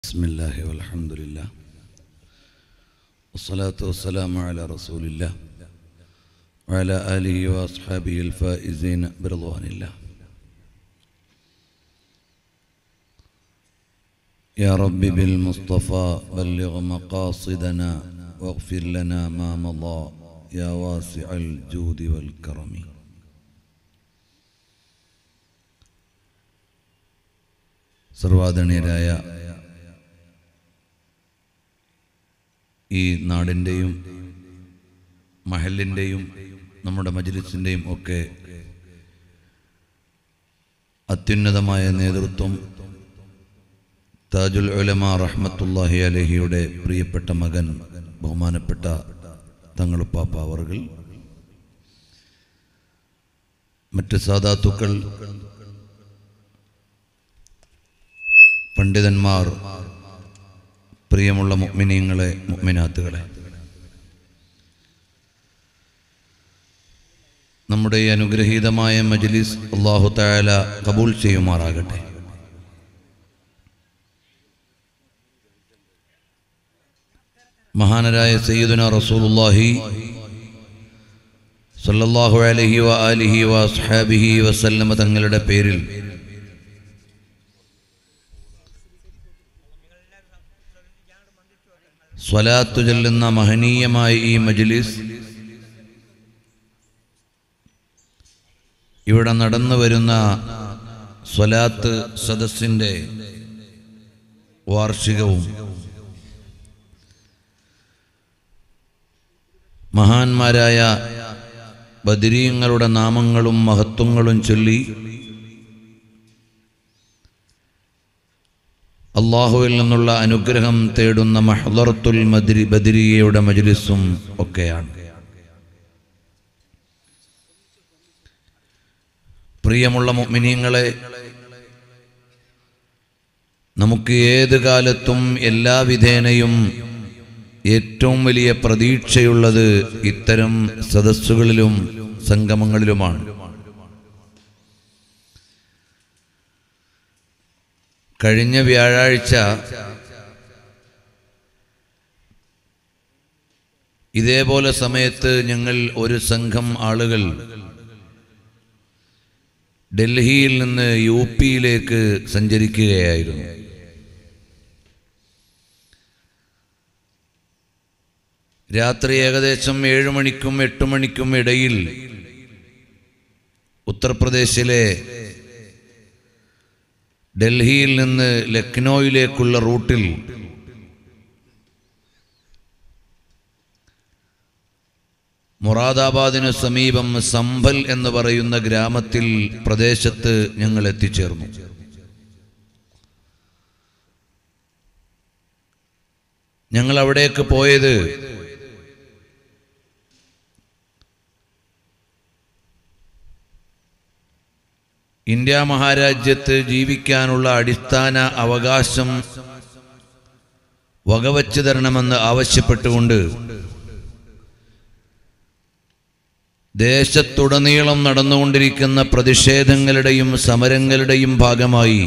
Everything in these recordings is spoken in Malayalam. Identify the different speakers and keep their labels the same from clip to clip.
Speaker 1: بسم الله والحمد لله والصلاة والسلام على رسول الله وعلى آله وأصحابه الفائزين برضوان الله يا رب بالمصطفى بلغ مقاصدنا واغفر لنا ما مضى يا واسع الجود والكرم സർവാദരണീയരായ ഈ നാടിൻ്റെയും മഹലിൻ്റെയും നമ്മുടെ മജ്ലിസിൻ്റെയും ഒക്കെ അത്യുന്നതമായ നേതൃത്വം താജുൽ ഉലമ റഹ്മത്തുല്ലാഹി അലഹിയുടെ പ്രിയപ്പെട്ട മകൻ ബഹുമാനപ്പെട്ട തങ്ങളുപ്പാപ്പ അവർകൾ മറ്റ് സാധാത്തുക്കൾ പണ്ഡിതന്മാർ പ്രിയമുള്ള മുഗ്മിനീങ്ങളെ മുഗ്മിനാത്തുകളെ നമ്മുടെ ഈ അനുഗ്രഹീതമായ മജ്ലിസ് അള്ളാഹു തായാല കബൂൽ ചെയ്യുമാറാകട്ടെ മഹാനരായ സയ്യിദുന റസൂലുള്ളാഹി സല്ലല്ലാഹു അലൈഹി വ ആലിഹി വ അസ്ഹാബിഹി വസല്ലമ തങ്ങളുടെ പേരിൽ സ്വലാത്തു ചൊല്ലുന്ന മഹനീയമായ ഈ മജ്ലിസ് ഇവിടെ നടന്നു വരുന്ന സ്വലാത്ത് സദസ്സിൻ്റെ വാർഷികവും മഹാന്മാരായ ബദിരീങ്ങളുടെ നാമങ്ങളും മഹത്വങ്ങളും ചൊല്ലി അള്ളാഹുവിൽ നിന്നുള്ള അനുഗ്രഹം തേടുന്ന മഹ്ലറത്തുൽ മദ്രി ബദിരിയയുടെ മജ്ലിസും ഒക്കെയാണ് പ്രിയമുള്ള മുഅ്മിനീങ്ങളെ നമുക്ക് ഏത് കാലത്തും എല്ലാ വിധേനയും ഏറ്റവും വലിയ പ്രതീക്ഷയുള്ളത് ഇത്തരം സദസ്സുകളിലും സംഗമങ്ങളിലുമാണ് കഴിഞ്ഞ വ്യാഴാഴ്ച ഇതേപോലെ സമയത്ത് ഞങ്ങൾ ഒരു സംഘം ആളുകൾ ഡൽഹിയിൽ നിന്ന് യു പിയിലേക്ക് സഞ്ചരിക്കുകയായിരുന്നു രാത്രി ഏകദേശം ഏഴ് മണിക്കും എട്ട് മണിക്കും ഇടയിൽ ഉത്തർപ്രദേശിലെ ഡൽഹിയിൽ നിന്ന് ലക്നൌയിലേക്കുള്ള റൂട്ടിൽ മൊറാദാബാദിനു സമീപം സംഭൽ എന്ന് പറയുന്ന ഗ്രാമത്തിൽ പ്രദേശത്ത് ഞങ്ങൾ എത്തിച്ചേർന്നു ഞങ്ങൾ അവിടേക്ക് പോയത് ഇന്ത്യ മഹാരാജ്യത്ത് ജീവിക്കാനുള്ള അടിസ്ഥാന അവകാശം വകവച്ചു തരണമെന്ന് ആവശ്യപ്പെട്ടുകൊണ്ട് ദേശത്തുടനീളം നടന്നുകൊണ്ടിരിക്കുന്ന പ്രതിഷേധങ്ങളുടെയും സമരങ്ങളുടെയും ഭാഗമായി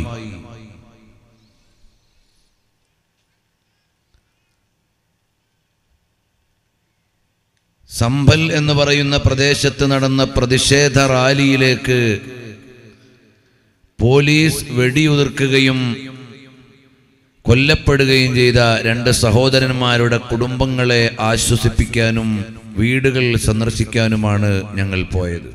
Speaker 1: സംഭൽ എന്ന് പറയുന്ന പ്രദേശത്ത് നടന്ന പ്രതിഷേധ റാലിയിലേക്ക് പോലീസ് വെടിയുതിർക്കുകയും കൊല്ലപ്പെടുകയും ചെയ്ത രണ്ട് സഹോദരന്മാരുടെ കുടുംബങ്ങളെ ആശ്വസിപ്പിക്കാനും വീടുകൾ സന്ദർശിക്കാനുമാണ് ഞങ്ങൾ പോയത്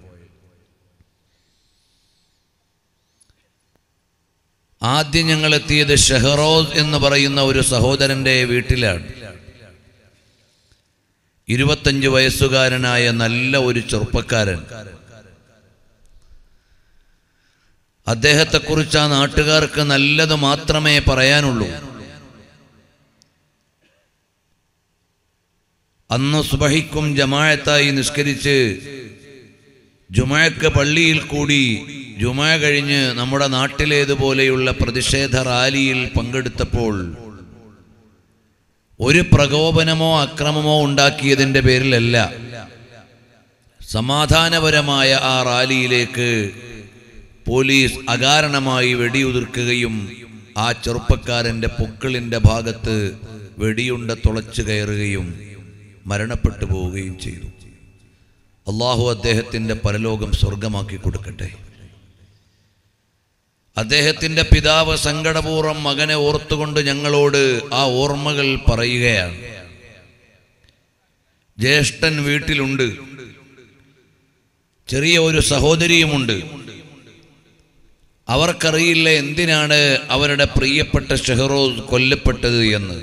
Speaker 1: ആദ്യം ഞങ്ങൾ എത്തിയത് ഷെഹറോസ് എന്ന് പറയുന്ന ഒരു സഹോദരന്റെ വീട്ടിലാണ് ഇരുപത്തഞ്ച് വയസ്സുകാരനായ നല്ല ഒരു ചെറുപ്പക്കാരൻ അദ്ദേഹത്തെക്കുറിച്ച് ആ നാട്ടുകാർക്ക് നല്ലത് മാത്രമേ പറയാനുള്ളൂ അന്ന് സുബഹിക്കും ജമായത്തായി നിസ്കരിച്ച് ജുമായക്ക് പള്ളിയിൽ കൂടി ജുമാ കഴിഞ്ഞ് നമ്മുടെ നാട്ടിലേതുപോലെയുള്ള പ്രതിഷേധ റാലിയിൽ പങ്കെടുത്തപ്പോൾ ഒരു പ്രകോപനമോ അക്രമമോ ഉണ്ടാക്കിയതിൻ്റെ പേരിലല്ല സമാധാനപരമായ ആ റാലിയിലേക്ക് പോലീസ് അകാരണമായി വെടിയുതിർക്കുകയും ആ ചെറുപ്പക്കാരൻ്റെ പൊക്കിളിൻ്റെ ഭാഗത്ത് വെടിയുണ്ട തുളച്ചു കയറുകയും മരണപ്പെട്ടു പോവുകയും ചെയ്തു അള്ളാഹു അദ്ദേഹത്തിൻ്റെ പരലോകം സ്വർഗമാക്കി കൊടുക്കട്ടെ അദ്ദേഹത്തിൻ്റെ പിതാവ് സങ്കടപൂർവ്വം മകനെ ഓർത്തുകൊണ്ട് ഞങ്ങളോട് ആ ഓർമ്മകൾ പറയുകയാണ് ജ്യേഷ്ഠൻ വീട്ടിലുണ്ട് ചെറിയ ഒരു സഹോദരിയുമുണ്ട് അവർക്കറിയില്ല എന്തിനാണ് അവരുടെ പ്രിയപ്പെട്ട ഷെഹറോസ് കൊല്ലപ്പെട്ടത് എന്ന്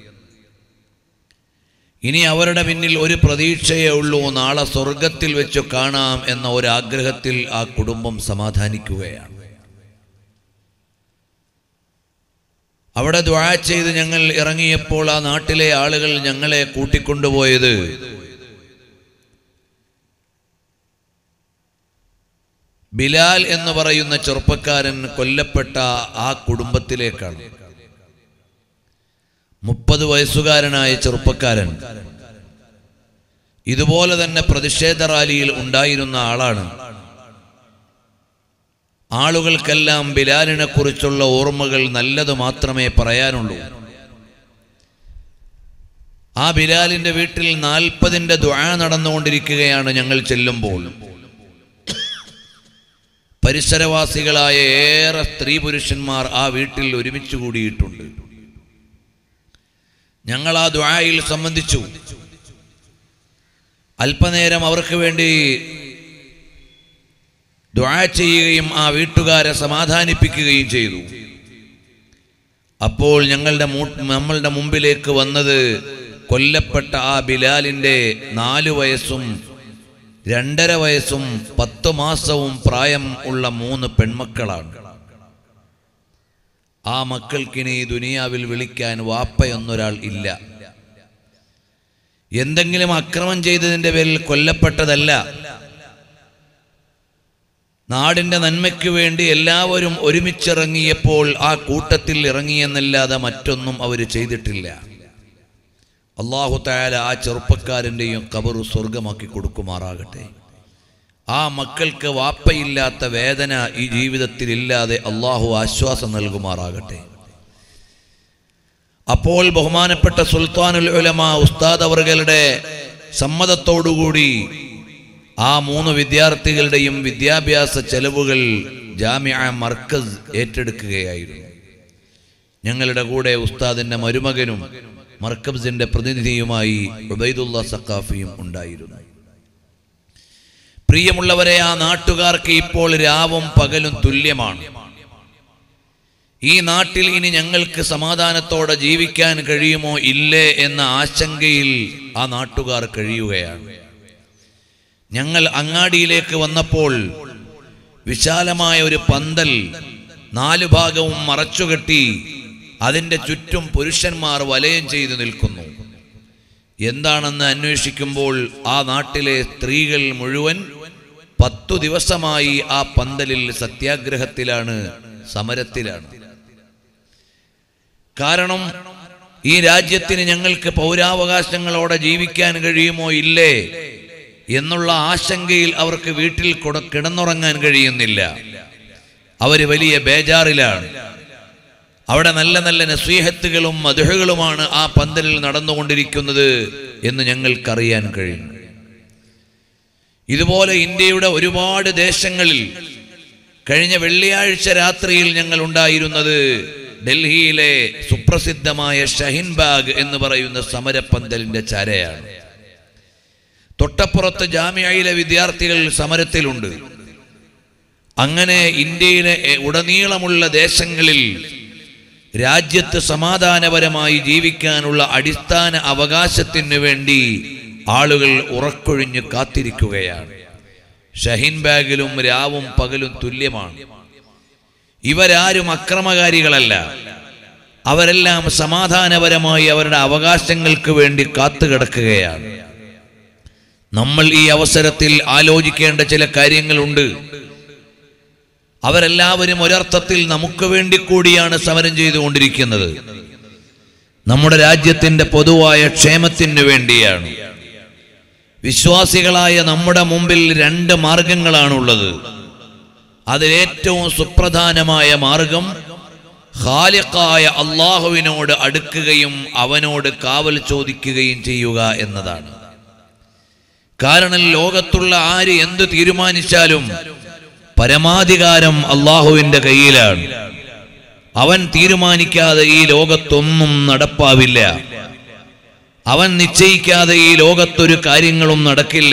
Speaker 1: ഇനി അവരുടെ പിന്നിൽ ഒരു പ്രതീക്ഷയേ ഉള്ളൂ നാളെ സ്വർഗത്തിൽ വെച്ച് കാണാം എന്ന ഒരാഗ്രഹത്തിൽ ആ കുടുംബം സമാധാനിക്കുകയാണ് അവിടെ ദ്വാ ചെയ്ത് ഞങ്ങൾ ഇറങ്ങിയപ്പോൾ ആ നാട്ടിലെ ആളുകൾ ഞങ്ങളെ കൂട്ടിക്കൊണ്ടുപോയത് ബിലാൽ എന്ന് പറയുന്ന ചെറുപ്പക്കാരൻ കൊല്ലപ്പെട്ട ആ കുടുംബത്തിലേക്കാണ് മുപ്പത് വയസ്സുകാരനായ ചെറുപ്പക്കാരൻ ഇതുപോലെ തന്നെ പ്രതിഷേധ റാലിയിൽ ഉണ്ടായിരുന്ന ആളാണ് ആളുകൾക്കെല്ലാം ബിലാലിനെ കുറിച്ചുള്ള ഓർമ്മകൾ നല്ലത് മാത്രമേ പറയാനുള്ളൂ ആ ബിലാലിന്റെ വീട്ടിൽ നാൽപ്പതിന്റെ ദ്വാ നടന്നുകൊണ്ടിരിക്കുകയാണ് ഞങ്ങൾ ചെല്ലുമ്പോൾ പരിസരവാസികളായ ഏറെ സ്ത്രീ പുരുഷന്മാർ ആ വീട്ടിൽ ഒരുമിച്ച് കൂടിയിട്ടുണ്ട് ഞങ്ങൾ ആ ദ്വായിൽ സംബന്ധിച്ചു അല്പനേരം അവർക്ക് വേണ്ടി ദ്വാ ചെയ്യുകയും ആ വീട്ടുകാരെ സമാധാനിപ്പിക്കുകയും ചെയ്തു അപ്പോൾ ഞങ്ങളുടെ മൂ- നമ്മളുടെ മുമ്പിലേക്ക് വന്നത് കൊല്ലപ്പെട്ട ആ ബിലാലിൻ്റെ നാലു വയസ്സും രണ്ടര വയസ്സും പത്ത് മാസവും പ്രായം ഉള്ള മൂന്ന് പെൺമക്കളാണ് ആ മക്കൾക്കിനി ഈ ദുനിയാവിൽ വിളിക്കാൻ വാപ്പയൊന്നൊരാൾ ഇല്ല എന്തെങ്കിലും അക്രമം ചെയ്തതിൻ്റെ പേരിൽ കൊല്ലപ്പെട്ടതല്ല നാടിന്റെ നന്മയ്ക്ക് വേണ്ടി എല്ലാവരും ഒരുമിച്ചിറങ്ങിയപ്പോൾ ആ കൂട്ടത്തിൽ ഇറങ്ങിയെന്നല്ലാതെ മറ്റൊന്നും അവർ ചെയ്തിട്ടില്ല അള്ളാഹു തായാല ആ ചെറുപ്പക്കാരൻ്റെയും കബർ സ്വർഗമാക്കി കൊടുക്കുമാറാകട്ടെ ആ മക്കൾക്ക് വാപ്പയില്ലാത്ത വേദന ഈ ജീവിതത്തിൽ ഇല്ലാതെ അള്ളാഹു ആശ്വാസം നൽകുമാറാകട്ടെ അപ്പോൾ ബഹുമാനപ്പെട്ട സുൽത്താനുൽ ഉലമ ഉസ്താദ് അവറുകളുടെ സമ്മതത്തോടുകൂടി ആ മൂന്ന് വിദ്യാർത്ഥികളുടെയും വിദ്യാഭ്യാസ ചെലവുകൾ ജാമ്യ മർക്കസ് ഏറ്റെടുക്കുകയായിരുന്നു ഞങ്ങളുടെ കൂടെ ഉസ്താദിന്റെ മരുമകനും മർക്കബ്സിന്റെ പ്രതിനിധിയുമായി ഉബൈദുള്ള സക്കാഫിയും ഉണ്ടായിരുന്നു പ്രിയമുള്ളവരെ ആ നാട്ടുകാർക്ക് ഇപ്പോൾ രാവും പകലും തുല്യമാണ് ഈ നാട്ടിൽ ഇനി ഞങ്ങൾക്ക് സമാധാനത്തോടെ ജീവിക്കാൻ കഴിയുമോ ഇല്ലേ എന്ന ആശങ്കയിൽ ആ നാട്ടുകാർ കഴിയുകയാണ് ഞങ്ങൾ അങ്ങാടിയിലേക്ക് വന്നപ്പോൾ വിശാലമായ ഒരു പന്തൽ നാലു ഭാഗവും മറച്ചുകെട്ടി അതിൻ്റെ ചുറ്റും പുരുഷന്മാർ വലയം ചെയ്തു നിൽക്കുന്നു എന്താണെന്ന് അന്വേഷിക്കുമ്പോൾ ആ നാട്ടിലെ സ്ത്രീകൾ മുഴുവൻ പത്തു ദിവസമായി ആ പന്തലിൽ സത്യാഗ്രഹത്തിലാണ് സമരത്തിലാണ് കാരണം ഈ രാജ്യത്തിന് ഞങ്ങൾക്ക് പൗരാവകാശങ്ങളോടെ ജീവിക്കാൻ കഴിയുമോ ഇല്ലേ എന്നുള്ള ആശങ്കയിൽ അവർക്ക് വീട്ടിൽ കൊട- കിടന്നുറങ്ങാൻ കഴിയുന്നില്ല അവര് വലിയ ബേജാറിലാണ് അവിടെ നല്ല നല്ല നസീഹത്തുകളും മധുഹകളുമാണ് ആ പന്തലിൽ നടന്നുകൊണ്ടിരിക്കുന്നത് എന്ന് ഞങ്ങൾക്കറിയാൻ കഴിയും ഇതുപോലെ ഇന്ത്യയുടെ ഒരുപാട് ദേശങ്ങളിൽ കഴിഞ്ഞ വെള്ളിയാഴ്ച രാത്രിയിൽ ഞങ്ങൾ ഉണ്ടായിരുന്നത് ഡൽഹിയിലെ സുപ്രസിദ്ധമായ ഷഹിൻബാഗ് എന്ന് പറയുന്ന സമരപ്പന്തലിന്റെ ചാരയാണ് തൊട്ടപ്പുറത്ത് ജാമ്യയിലെ വിദ്യാർത്ഥികൾ സമരത്തിലുണ്ട് അങ്ങനെ ഇന്ത്യയിലെ എ, ഉടനീളമുള്ള ദേശങ്ങളിൽ രാജ്യത്ത് സമാധാനപരമായി ജീവിക്കാനുള്ള അടിസ്ഥാന അവകാശത്തിനു വേണ്ടി ആളുകൾ ഉറക്കൊഴിഞ്ഞ് കാത്തിരിക്കുകയാണ് ഷഹീൻ ബാഗിലും രാവും പകലും തുല്യമാണ് ഇവരാരും അക്രമകാരികളല്ല അവരെല്ലാം സമാധാനപരമായി അവരുടെ അവകാശങ്ങൾക്ക് വേണ്ടി കാത്തുകിടക്കുകയാണ് നമ്മൾ ഈ അവസരത്തിൽ ആലോചിക്കേണ്ട ചില കാര്യങ്ങളുണ്ട് അവരെല്ലാവരും ഒരർത്ഥത്തിൽ നമുക്ക് വേണ്ടി കൂടിയാണ് സമരം ചെയ്തുകൊണ്ടിരിക്കുന്നത് നമ്മുടെ രാജ്യത്തിന്റെ പൊതുവായ ക്ഷേമത്തിനു വേണ്ടിയാണ് വിശ്വാസികളായ നമ്മുടെ മുമ്പിൽ രണ്ട് മാർഗങ്ങളാണുള്ളത് അതിലേറ്റവും സുപ്രധാനമായ മാർഗം ഖാലിഖായ അള്ളാഹുവിനോട് അടുക്കുകയും അവനോട് കാവൽ ചോദിക്കുകയും ചെയ്യുക എന്നതാണ് കാരണം ലോകത്തുള്ള ആര് എന്ത് തീരുമാനിച്ചാലും പരമാധികാരം അള്ളാഹുവിന്റെ കയ്യിലാണ് അവൻ തീരുമാനിക്കാതെ ഈ ലോകത്തൊന്നും നടപ്പാവില്ല അവൻ നിശ്ചയിക്കാതെ ഈ ലോകത്തൊരു കാര്യങ്ങളും നടക്കില്ല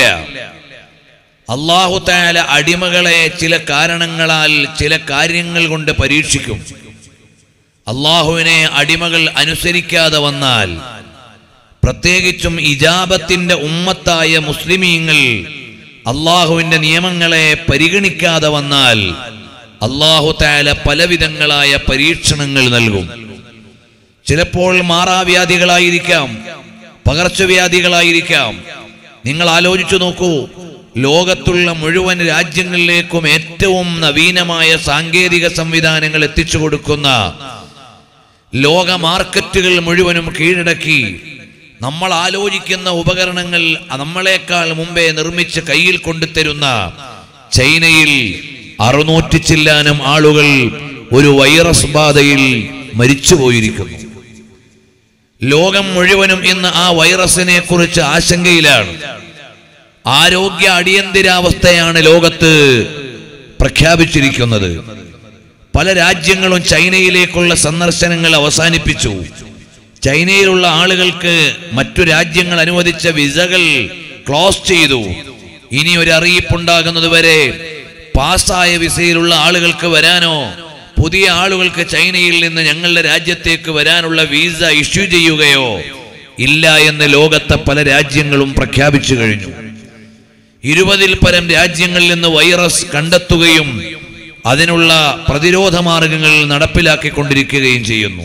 Speaker 1: അള്ളാഹു താല അടിമകളെ ചില കാരണങ്ങളാൽ ചില കാര്യങ്ങൾ കൊണ്ട് പരീക്ഷിക്കും അള്ളാഹുവിനെ അടിമകൾ അനുസരിക്കാതെ വന്നാൽ പ്രത്യേകിച്ചും ഇജാബത്തിന്റെ ഉമ്മത്തായ മുസ്ലിമീങ്ങൾ അള്ളാഹുവിന്റെ നിയമങ്ങളെ പരിഗണിക്കാതെ വന്നാൽ അള്ളാഹു താല പലവിധങ്ങളായ പരീക്ഷണങ്ങൾ നൽകും ചിലപ്പോൾ മാറാവ്യാധികളായിരിക്കാം പകർച്ചവ്യാധികളായിരിക്കാം നിങ്ങൾ ആലോചിച്ചു നോക്കൂ ലോകത്തുള്ള മുഴുവൻ രാജ്യങ്ങളിലേക്കും ഏറ്റവും നവീനമായ സാങ്കേതിക സംവിധാനങ്ങൾ എത്തിച്ചു കൊടുക്കുന്ന ലോക മാർക്കറ്റുകൾ മുഴുവനും കീഴടക്കി നമ്മൾ ആലോചിക്കുന്ന ഉപകരണങ്ങൾ നമ്മളെക്കാൾ മുമ്പേ നിർമ്മിച്ച് കയ്യിൽ കൊണ്ടുതരുന്ന ചൈനയിൽ അറുന്നൂറ്റി ചില്ലാനം ആളുകൾ ഒരു വൈറസ് ബാധയിൽ മരിച്ചുപോയിരിക്കുന്നു ലോകം മുഴുവനും ഇന്ന് ആ വൈറസിനെ കുറിച്ച് ആശങ്കയിലാണ് ആരോഗ്യ അടിയന്തരാവസ്ഥയാണ് ലോകത്ത് പ്രഖ്യാപിച്ചിരിക്കുന്നത് പല രാജ്യങ്ങളും ചൈനയിലേക്കുള്ള സന്ദർശനങ്ങൾ അവസാനിപ്പിച്ചു ചൈനയിലുള്ള ആളുകൾക്ക് മറ്റു രാജ്യങ്ങൾ അനുവദിച്ച വിസകൾ ക്ലോസ് ചെയ്തു ഇനി ഒരു അറിയിപ്പുണ്ടാകുന്നത് വരെ പാസ്സായ വിസയിലുള്ള ആളുകൾക്ക് വരാനോ പുതിയ ആളുകൾക്ക് ചൈനയിൽ നിന്ന് ഞങ്ങളുടെ രാജ്യത്തേക്ക് വരാനുള്ള വിസ ഇഷ്യൂ ചെയ്യുകയോ ഇല്ല എന്ന് ലോകത്തെ പല രാജ്യങ്ങളും പ്രഖ്യാപിച്ചു കഴിഞ്ഞു ഇരുപതിൽ പരം രാജ്യങ്ങളിൽ നിന്ന് വൈറസ് കണ്ടെത്തുകയും അതിനുള്ള പ്രതിരോധ മാർഗങ്ങൾ നടപ്പിലാക്കിക്കൊണ്ടിരിക്കുകയും ചെയ്യുന്നു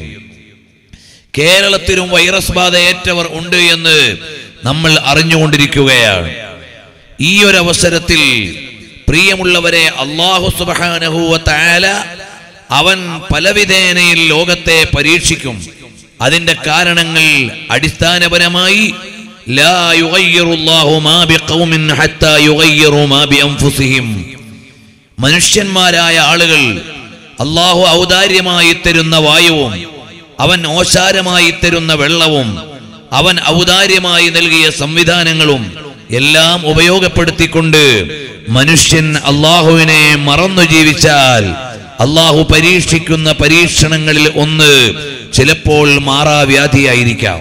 Speaker 1: കേരളത്തിലും വൈറസ് ബാധ ഏറ്റവർ ഉണ്ട് എന്ന് നമ്മൾ അറിഞ്ഞുകൊണ്ടിരിക്കുകയാണ് ഈ ഒരു അവസരത്തിൽ പ്രിയമുള്ളവരെ അള്ളാഹു സുബാനഹുവ താല അവൻ പലവിധേനയിൽ ലോകത്തെ പരീക്ഷിക്കും അതിന്റെ കാരണങ്ങൾ അടിസ്ഥാനപരമായി ലാ യുഗയ്യിറുല്ലാഹു മാ ബിഖൗമിൻ ഹത്താ യുഗയ്യിറു മാ ബിഅൻഫുസിഹിം മനുഷ്യന്മാരായ ആളുകൾ അള്ളാഹു ഔദാര്യമായി തരുന്ന വായുവും അവൻ ഓശാരമായി തരുന്ന വെള്ളവും അവൻ ഔദാര്യമായി നൽകിയ സംവിധാനങ്ങളും എല്ലാം ഉപയോഗപ്പെടുത്തിക്കൊണ്ട് മനുഷ്യൻ അള്ളാഹുവിനെ മറന്നു ജീവിച്ചാൽ അള്ളാഹു പരീക്ഷിക്കുന്ന പരീക്ഷണങ്ങളിൽ ഒന്ന് ചിലപ്പോൾ മാറാവ്യാധിയായിരിക്കാം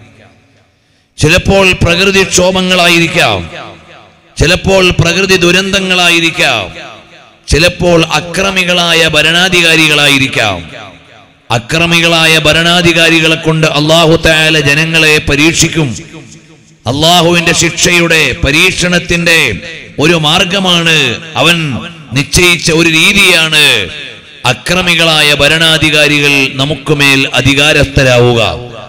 Speaker 1: ചിലപ്പോൾ പ്രകൃതിക്ഷോഭങ്ങളായിരിക്കാം ചിലപ്പോൾ പ്രകൃതി ദുരന്തങ്ങളായിരിക്കാം ചിലപ്പോൾ അക്രമികളായ ഭരണാധികാരികളായിരിക്കാം അക്രമികളായ ഭരണാധികാരികളെ കൊണ്ട് അള്ളാഹു താല ജനങ്ങളെ പരീക്ഷിക്കും അള്ളാഹുവിന്റെ ശിക്ഷയുടെ പരീക്ഷണത്തിന്റെ ഒരു മാർഗമാണ് അവൻ നിശ്ചയിച്ച ഒരു രീതിയാണ് അക്രമികളായ ഭരണാധികാരികൾ നമുക്കുമേൽ അധികാരസ്ഥരാവുക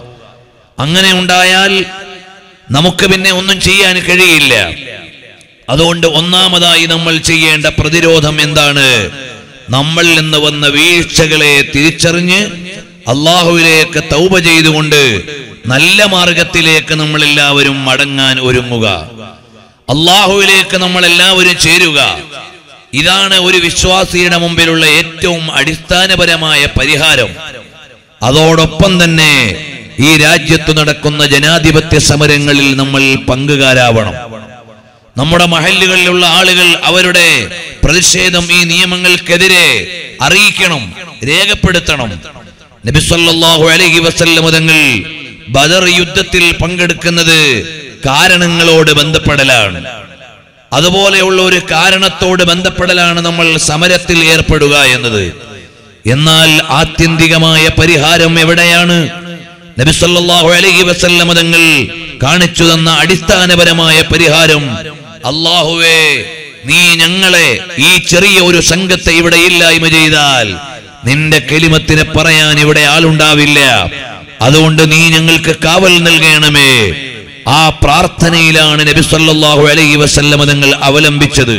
Speaker 1: അങ്ങനെ ഉണ്ടായാൽ നമുക്ക് പിന്നെ ഒന്നും ചെയ്യാൻ കഴിയില്ല അതുകൊണ്ട് ഒന്നാമതായി നമ്മൾ ചെയ്യേണ്ട പ്രതിരോധം എന്താണ് നമ്മളിൽ നിന്ന് വന്ന വീഴ്ചകളെ തിരിച്ചറിഞ്ഞ് അള്ളാഹുവിലേക്ക് തൗബ ചെയ്തുകൊണ്ട് നല്ല മാർഗത്തിലേക്ക് നമ്മൾ എല്ലാവരും മടങ്ങാൻ ഒരുങ്ങുക അള്ളാഹുവിലേക്ക് നമ്മൾ എല്ലാവരും ചേരുക ഇതാണ് ഒരു വിശ്വാസിയുടെ മുമ്പിലുള്ള ഏറ്റവും അടിസ്ഥാനപരമായ പരിഹാരം അതോടൊപ്പം തന്നെ ഈ രാജ്യത്ത് നടക്കുന്ന ജനാധിപത്യ സമരങ്ങളിൽ നമ്മൾ പങ്കുകാരാവണം നമ്മുടെ മഹല്ലുകളിലുള്ള ആളുകൾ അവരുടെ പ്രതിഷേധം ഈ നിയമങ്ങൾക്കെതിരെ അറിയിക്കണം രേഖപ്പെടുത്തണം നബി സല്ലല്ലാഹു അലൈഹി വസല്ലം തങ്ങൾ ബദർ യുദ്ധത്തിൽ പങ്കെടുക്കുന്നത് കാരണങ്ങളോട് ബന്ധപ്പെടലാണ് അതുപോലെയുള്ള ഒരു കാരണത്തോട് ബന്ധപ്പെടലാണ് നമ്മൾ സമരത്തിൽ ഏർപ്പെടുക എന്നത് എന്നാൽ ആത്യന്തികമായ പരിഹാരം എവിടെയാണ് നബി സല്ലല്ലാഹു അലൈഹി വസല്ലം തങ്ങൾ കാണിച്ചു തന്ന അടിസ്ഥാനപരമായ പരിഹാരം അള്ളാഹുവേ നീ ഞങ്ങളെ ഈ ചെറിയ ഒരു സംഘത്തെ ഇവിടെ ഇല്ലായ്മ ചെയ്താൽ നിന്റെ കെലിമത്തിനെ പറയാൻ ഇവിടെ ആളുണ്ടാവില്ല അതുകൊണ്ട് നീ ഞങ്ങൾക്ക് കാവൽ നൽകണമേ ആ പ്രാർത്ഥനയിലാണ് നബി സല്ലല്ലാഹു അലൈഹി വസല്ലം തങ്ങൾ അവലംബിച്ചത്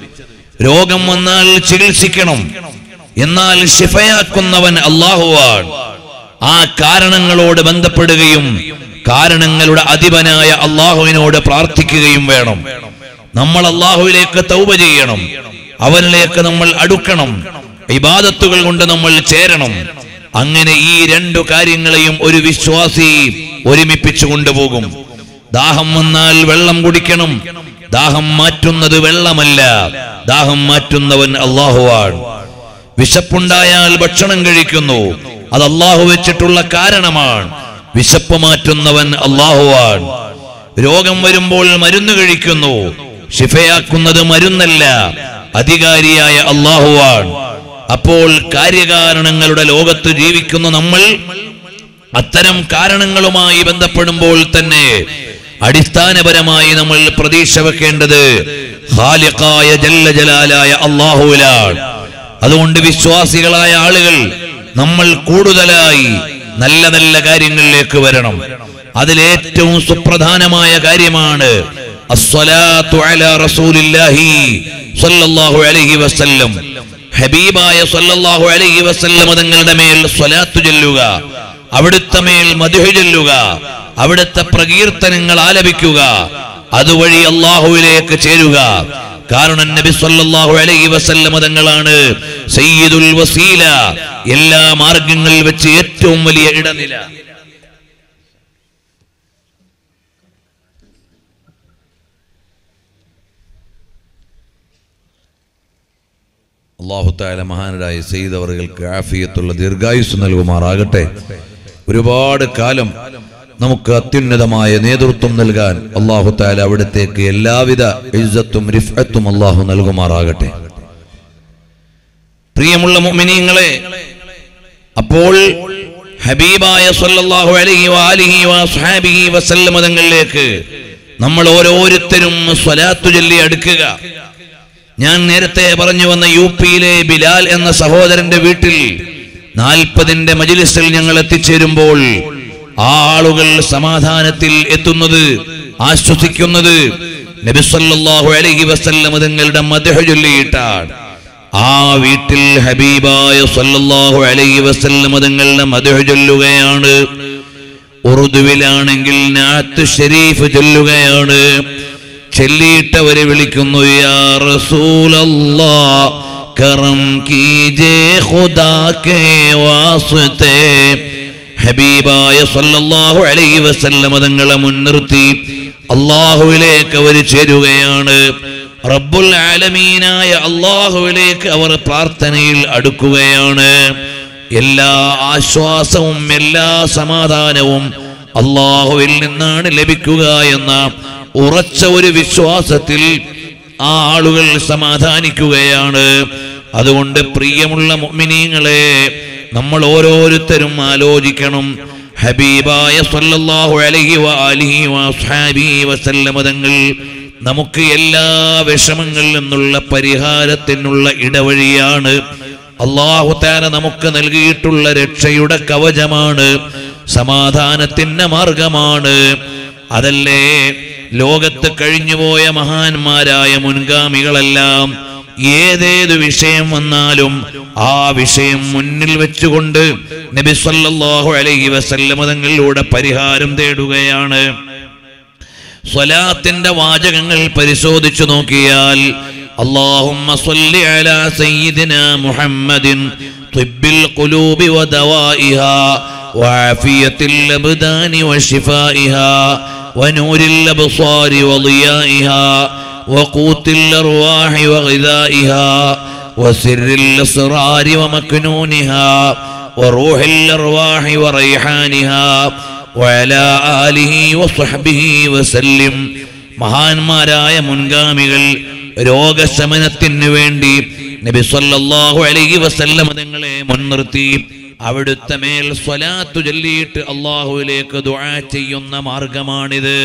Speaker 1: രോഗം വന്നാൽ ചികിത്സിക്കണം എന്നാൽ ശിഫയാക്കുന്നവൻ അള്ളാഹുവാണ് ആ കാരണങ്ങളോട് ബന്ധപ്പെടുകയും കാരണങ്ങളുടെ അധിപനായ അള്ളാഹുവിനോട് പ്രാർത്ഥിക്കുകയും വേണം നമ്മൾ അള്ളാഹുവിലേക്ക് തൗബ ചെയ്യണം അവനിലേക്ക് നമ്മൾ അടുക്കണം ഇബാദത്തുകൾ കൊണ്ട് നമ്മൾ ചേരണം അങ്ങനെ ഈ രണ്ടു കാര്യങ്ങളെയും ഒരു വിശ്വാസി ഒരുമിപ്പിച്ചു കൊണ്ടുപോകും ദാഹം വന്നാൽ വെള്ളം കുടിക്കണം ദാഹം മാറ്റുന്നത് വെള്ളമല്ല ദാഹം മാറ്റുന്നവൻ അള്ളാഹുവാണ് വിശപ്പുണ്ടായാൽ ഭക്ഷണം കഴിക്കുന്നു അത് അള്ളാഹു വെച്ചിട്ടുള്ള കാരണമാണ് വിശപ്പ് മാറ്റുന്നവൻ അള്ളാഹുവാണ് രോഗം വരുമ്പോൾ മരുന്ന് കഴിക്കുന്നു ഷിഫയാക്കുന്നത് മരുന്നല്ല അധികാരിയായ അള്ളാഹുവാണ് അപ്പോൾ കാര്യകാരണങ്ങളുടെ ലോകത്ത് ജീവിക്കുന്ന നമ്മൾ അത്തരം കാരണങ്ങളുമായി ബന്ധപ്പെടുമ്പോൾ തന്നെ അടിസ്ഥാനപരമായി നമ്മൾ പ്രതീക്ഷ വെക്കേണ്ടത് ഖാലിഖായ ജല്ല ജലാലായ അള്ളാഹുവിലാണ് അതുകൊണ്ട് വിശ്വാസികളായ ആളുകൾ നമ്മൾ കൂടുതലായി നല്ല നല്ല കാര്യങ്ങളിലേക്ക് വരണം അതിലേറ്റവും സുപ്രധാനമായ കാര്യമാണ് അസ്സലാത്തു അലാ റസൂലില്ലാഹി സ്വല്ലല്ലാഹു അലൈഹി വസല്ലം ഹബീബായ സ്വല്ലല്ലാഹു അലൈഹി വസല്ലം തങ്ങളുടെ മേൽ സ്വലാത്തു ചൊല്ലുക അവിടുത്തെ മേൽ മധുഹ ചൊല്ലുക അവിടുത്തെ പ്രകീർത്തനങ്ങൾ ആലപിക്കുക അതുവഴി അള്ളാഹുവിലേക്ക് ചേരുക കാരണം നബി സല്ലല്ലാഹു അലൈഹി വസല്ലം തങ്ങളാണ് സയ്യിദുൽ വസീല എല്ലാ മാർഗങ്ങളിൽ വെച്ച് ഏറ്റവും വലിയ ഇടനില അള്ളാഹുത്തായ മഹാനരായ ചെയ്തവർക്ക് ആഫിയത്തുള്ള ദീർഘായുസ് നൽകുമാറാകട്ടെ ഒരുപാട് കാലം നമുക്ക് അത്യുന്നതമായ നേതൃത്വം നൽകാൻ അള്ളാഹുത്താല അവിടത്തേക്ക് എല്ലാവിധ ഇജ്ജത്തും റിഫത്തും അള്ളാഹു നൽകുമാറാകട്ടെ പ്രിയമുള്ള മുഅ്മിനീങ്ങളെ അപ്പോൾ ഹബീബായ സല്ലല്ലാഹു അലൈഹി വആലിഹി വസ്ഹാബിഹി വസല്ലമ തങ്ങളിലേക്ക് നമ്മൾ ഓരോരുത്തരും സ്വലാത്തു ചൊല്ലി അടുക്കുക ഞാൻ നേരത്തെ പറഞ്ഞു വന്ന യു പിയിലെ ബിലാൽ എന്ന സഹോദരന്റെ വീട്ടിൽ നാൽപ്പതിന്റെ മജിലിസിൽ ഞങ്ങൾ എത്തിച്ചേരുമ്പോൾ ആ ആളുകൾ സമാധാനത്തിൽ എത്തുന്നത് ആശ്വസിക്കുന്നത് നബിസല്ലാഹു അലൈഹി വസല്ലം തങ്ങളുടെ മദഹ ചൊല്ലിയിട്ടാണ് ആ വീട്ടിൽ ഹബീബായ സല്ലല്ലാഹു അലൈഹി വസല്ലം തങ്ങളുടെ മദഹ ചൊല്ലുകയാണ് ഉറുദുവിലാണെങ്കിൽ നാത്ത് ഷരീഫ് ചൊല്ലുകയാണ് ചെല്ലിയിട്ടവരെ വിളിക്കുന്നു യാ റസൂലല്ലാ കറം കീജേ ഖുദാ കേ വാസ്തേ ഹബീബായ സല്ലല്ലാഹു അലൈഹി വസല്ലം തങ്ങളെ മുൻനിർത്തി അള്ളാഹുവിലേക്ക് അവർ ചേരുകയാണ് റബ്ബുൽ ആലമീനായ അള്ളാഹുവിലേക്ക് അവർ പ്രാർത്ഥനയിൽ അടുക്കുകയാണ് എല്ലാ ആശ്വാസവും എല്ലാ സമാധാനവും അള്ളാഹുവിൽ നിന്നാണ് ലഭിക്കുക എന്ന ഉറച്ച ഒരു വിശ്വാസത്തിൽ ആ ആളുകൾ സമാധാനിക്കുകയാണ് അതുകൊണ്ട് പ്രിയമുള്ള മുഅ്മിനീങ്ങളെ നമ്മൾ ഓരോരുത്തരും ആലോചിക്കണം ഹബീബായ സല്ലല്ലാഹു അലൈഹി വആലിഹി വസ്ഹാബിഹി വസല്ലമ തങ്ങൾ നമുക്ക് എല്ലാ വിഷമങ്ങളിൽ നിന്നുള്ള പരിഹാരത്തിനുള്ള ഇടവഴിയാണ് അള്ളാഹു താര നമുക്ക് നൽകിയിട്ടുള്ള രക്ഷയുടെ കവചമാണ് സമാധാനത്തിന്റെ മാർഗമാണ് അതല്ലേ ലോകത്ത് കഴിഞ്ഞുപോയ മഹാന്മാരായ മുൻഗാമികളെല്ലാം ഏതേത് വിഷയം വന്നാലും ആ വിഷയം മുന്നിൽ വെച്ചുകൊണ്ട് നബി സല്ലല്ലാഹു അലൈഹി വസല്ലമ തങ്ങളിലൂടെ പരിഹാരം തേടുകയാണ് സ്വലാത്തിന്റെ വാചകങ്ങൾ പരിശോധിച്ചു നോക്കിയാൽ اللهم صل على سيدنا محمد طب القلوب ودوائها وعافية الأبدان وشفائها ونور الأبصار وضيائها وقوت الأرواح وغذائها وسر الأسرار ومكنونها وروح الأرواح وريحانها وعلى آله وصحبه وسلم മഹാന്മാരായ മുൻഗാമികൾ രോഗശമനത്തിന് വേണ്ടി നബി സല്ലല്ലാഹു അലൈഹി വസല്ലം തങ്ങളെ മുൻനിർത്തി അവിടുത്തെ മേൽ സ്വലാത്തു ചൊല്ലിയിട്ട് അള്ളാഹുവിലേക്ക് ദുആ ചെയ്യുന്ന മാർഗമാണിത്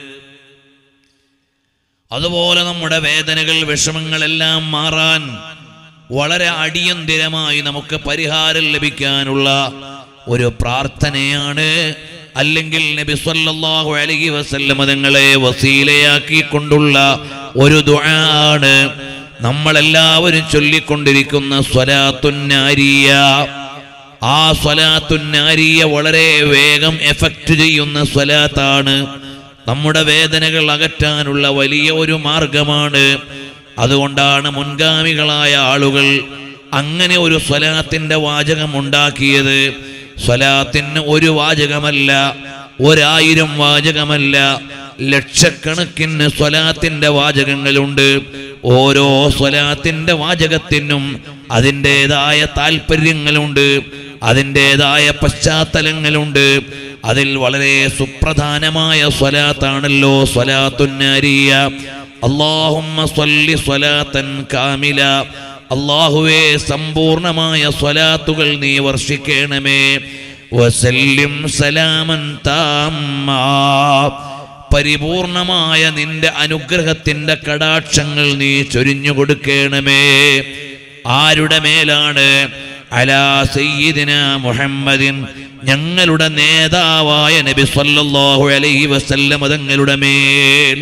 Speaker 1: അതുപോലെ നമ്മുടെ വേദനകൾ വിഷമങ്ങളെല്ലാം മാറാൻ വളരെ അടിയന്തിരമായി നമുക്ക് പരിഹാരം ലഭിക്കാനുള്ള ഒരു പ്രാർത്ഥനയാണ് അല്ലെങ്കിൽ നബി സല്ലല്ലാഹു അലൈഹി വസല്ലം തങ്ങളെ വസീലയാക്കിക്കൊണ്ടുള്ള ഒരു ദുആണ് നമ്മളെല്ലാവരും ചൊല്ലിക്കൊണ്ടിരിക്കുന്ന സ്വലാത്തുന്നാരിയ ആ സ്വലാത്തുന്നാരിയ വളരെ വേഗം എഫക്റ്റ് ചെയ്യുന്ന സ്വലാത്താണ് നമ്മുടെ വേദനകൾ അകറ്റാനുള്ള വലിയ ഒരു മാർഗമാണ് അതുകൊണ്ടാണ് മുൻഗാമികളായ ആളുകൾ അങ്ങനെ ഒരു സ്വലാത്തിന്റെ വാചകം ഉണ്ടാക്കിയത് സ്വലാത്തിന് ഒരു വാചകമല്ല ഒരായിരം വാചകമല്ല ലക്ഷക്കണക്കിന് സ്വലാത്തിന്റെ വാചകങ്ങളുണ്ട് ഓരോ സ്വലാത്തിന്റെ വാചകത്തിനും അതിൻ്റെതായ താല്പര്യങ്ങളുണ്ട് അതിൻ്റെതായ പശ്ചാത്തലങ്ങളുണ്ട് അതിൽ വളരെ സുപ്രധാനമായ സ്വലാത്താണല്ലോ സ്വലാത്തുന്നാരിയ അള്ളാഹുമ്മ സ്വല്ലി സ്വലാത്തൻ കാമില അള്ളാഹുവേ സമ്പൂർണമായ സ്വലാത്തുകൾ നീ വർഷിക്കണമേ വസല്ലിം സലാമൻ താമ്മാ പരിപൂർണമായ നിന്റെ അനുഗ്രഹത്തിന്റെ കടാക്ഷങ്ങൾ നീ ചൊരിഞ്ഞു കൊടുക്കണമേ ആരുടെ മേലാണ് അലാ സയ്യിദിന മുഹമ്മദിൻ ഞങ്ങളുടെ നേതാവായ നബി സല്ലല്ലാഹു അലൈഹി വസല്ലം തങ്ങളുടെ മേൽ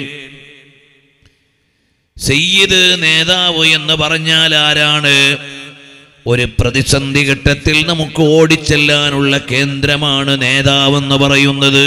Speaker 1: സയ്യിദ് നേതാവ് എന്ന് പറഞ്ഞാൽ ആരാണ് ഒരു പ്രതിസന്ധി ഘട്ടത്തിൽ നമുക്ക് ഓടിച്ചെല്ലാനുള്ള കേന്ദ്രമാണ് നേതാവെന്ന് പറയുന്നത്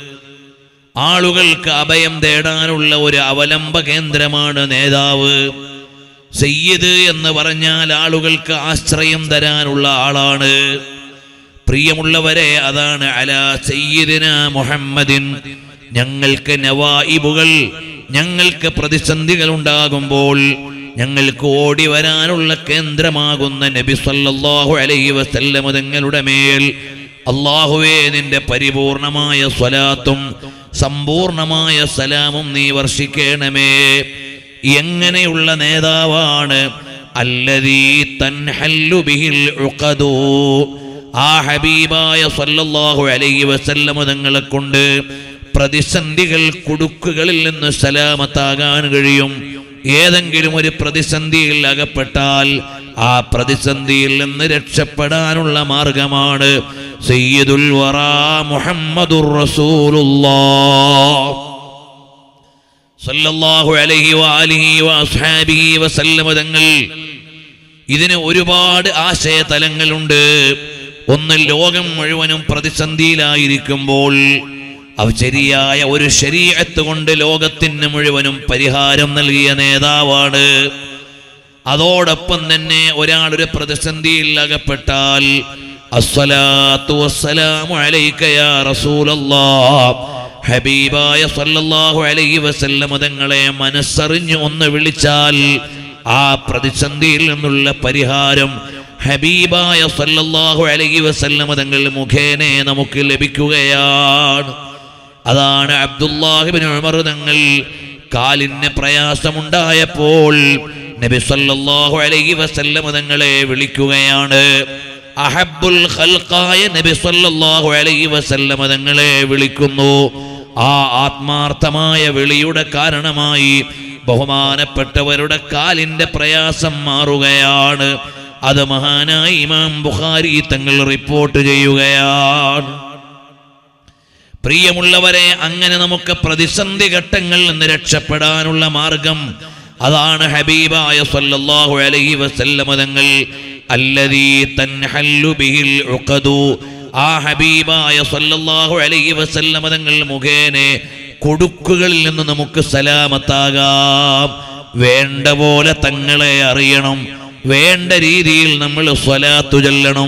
Speaker 1: ആളുകൾക്ക് അഭയം തേടാനുള്ള ഒരു അവലംബ കേന്ദ്രമാണ് നേതാവ് സയ്യിദ് എന്ന് പറഞ്ഞാൽ ആളുകൾക്ക് ആശ്രയം തരാനുള്ള ആളാണ് പ്രിയമുള്ളവരെ അതാണ് അല സയ്യിദിന മുഹമ്മദിൻ ഞങ്ങൾക്ക് നവായിബുകൾ ഞങ്ങൾക്ക് പ്രതിസന്ധികൾ ഉണ്ടാകുമ്പോൾ ഞങ്ങൾക്ക് ഓടി വരാനുള്ള കേന്ദ്രമാകുന്ന നബി സല്ലല്ലാഹു അലൈഹി വസല്ലമ തങ്ങളുടെ മേൽ അള്ളാഹുവേ നിന്റെ പരിപൂർണമായ സ്വലാത്തും സമ്പൂർണമായ സലാമും നീ വർഷിക്കണമേ എങ്ങനെയുള്ള നേതാവാണ് അല്ലതീ തൻഹല്ലു ബിഹിൽ ഉഖദൂ ആ ഹബീബായ സല്ലല്ലാഹു അലൈഹി വസല്ലമ തങ്ങളെ കൊണ്ട് പ്രതിസന്ധികൾ കുടുക്കുകളിൽ നിന്ന് സലാമത്താകാൻ കഴിയും ഏതെങ്കിലും ഒരു പ്രതിസന്ധിയിൽ അകപ്പെട്ടാൽ ആ പ്രതിസന്ധിയിൽ നിന്ന് രക്ഷപ്പെടാനുള്ള മാർഗമാണ് സയ്യിദുൽ വറാ മുഹമ്മദുർ റസൂലുള്ളാഹ് സല്ലല്ലാഹു അലൈഹി വആലിഹി വഅസ്ഹാബിഹി വസല്ലമ തങ്ങൾ ഇതിന് ഒരുപാട് ആശയതലങ്ങളുണ്ട് ഒന്ന് ലോകം മുഴുവനും പ്രതിസന്ധിയിലായിരിക്കുമ്പോൾ അവ ശരിയായ ഒരു ശരീരത്ത് കൊണ്ട് ലോകത്തിന് മുഴുവനും പരിഹാരം നൽകിയ നേതാവാണ് അതോടൊപ്പം തന്നെ ഒരാൾ ഒരു പ്രതിസന്ധിയിൽ അകപ്പെട്ടാൽ അസ്സലാത്തു വസ്സലാമു അലൈക യാ റസൂലല്ലാഹ് ഹബീബായ സല്ലല്ലാഹു അലൈഹി വസല്ലം തങ്ങളെ മനസ്സറിഞ്ഞ് ഒന്ന് വിളിച്ചാൽ ആ പ്രതിസന്ധിയിൽ നിന്നുള്ള പരിഹാരം ഹബീബായ സല്ലല്ലാഹു അലൈഹി വസല്ലം തങ്ങൾ മുഖേനെ നമുക്ക് ലഭിക്കുകയാണ് അതാണ് അബ്ദുല്ലാഹിബിൻ ഉമർ തങ്ങൾ കാലിന് പ്രയാസമുണ്ടായപ്പോൾ നബി സല്ലല്ലാഹു അലൈഹി വസല്ലം തങ്ങളെ വിളിക്കുകയാണ് അഹബ്ബുൽ ഖൽഖായ നബി സല്ലല്ലാഹു അലൈഹി വസല്ലം തങ്ങളെ വിളിക്കുന്നു ആ ആത്മാർത്ഥമായ വിളിയുടെ കാരണമായി ബഹുമാനപ്പെട്ടവരുടെ കാലിന്റെ പ്രയാസം മാറുകയാണ് അത് മഹാനായ ഇമാം ബുഖാരി തങ്ങൾ റിപ്പോർട്ട് ചെയ്യുകയാണ് പ്രിയമുള്ളവരെ അങ്ങനെ നമുക്ക് പ്രതിസന്ധി ഘട്ടങ്ങളിൽ നിന്ന് രക്ഷപ്പെടാനുള്ള മാർഗം അതാണ് ഹബീബായ സല്ലല്ലാഹു അലൈഹി വസല്ലമ തങ്ങൾ അല്ലദീ തൻഹല്ലു ബിഹിൽ ഉഖദു ആ ഹബീബായ സല്ലല്ലാഹു അലൈഹി വസല്ലമ തങ്ങൾ മുഖേന കൊടുക്കുകളിൽ നിന്ന് നമുക്ക് സലാമത്താകാം വേണ്ട പോലെ തങ്ങളെ അറിയണം വേണ്ട രീതിയിൽ നമ്മൾ സ്വലാത്തു ചൊല്ലണം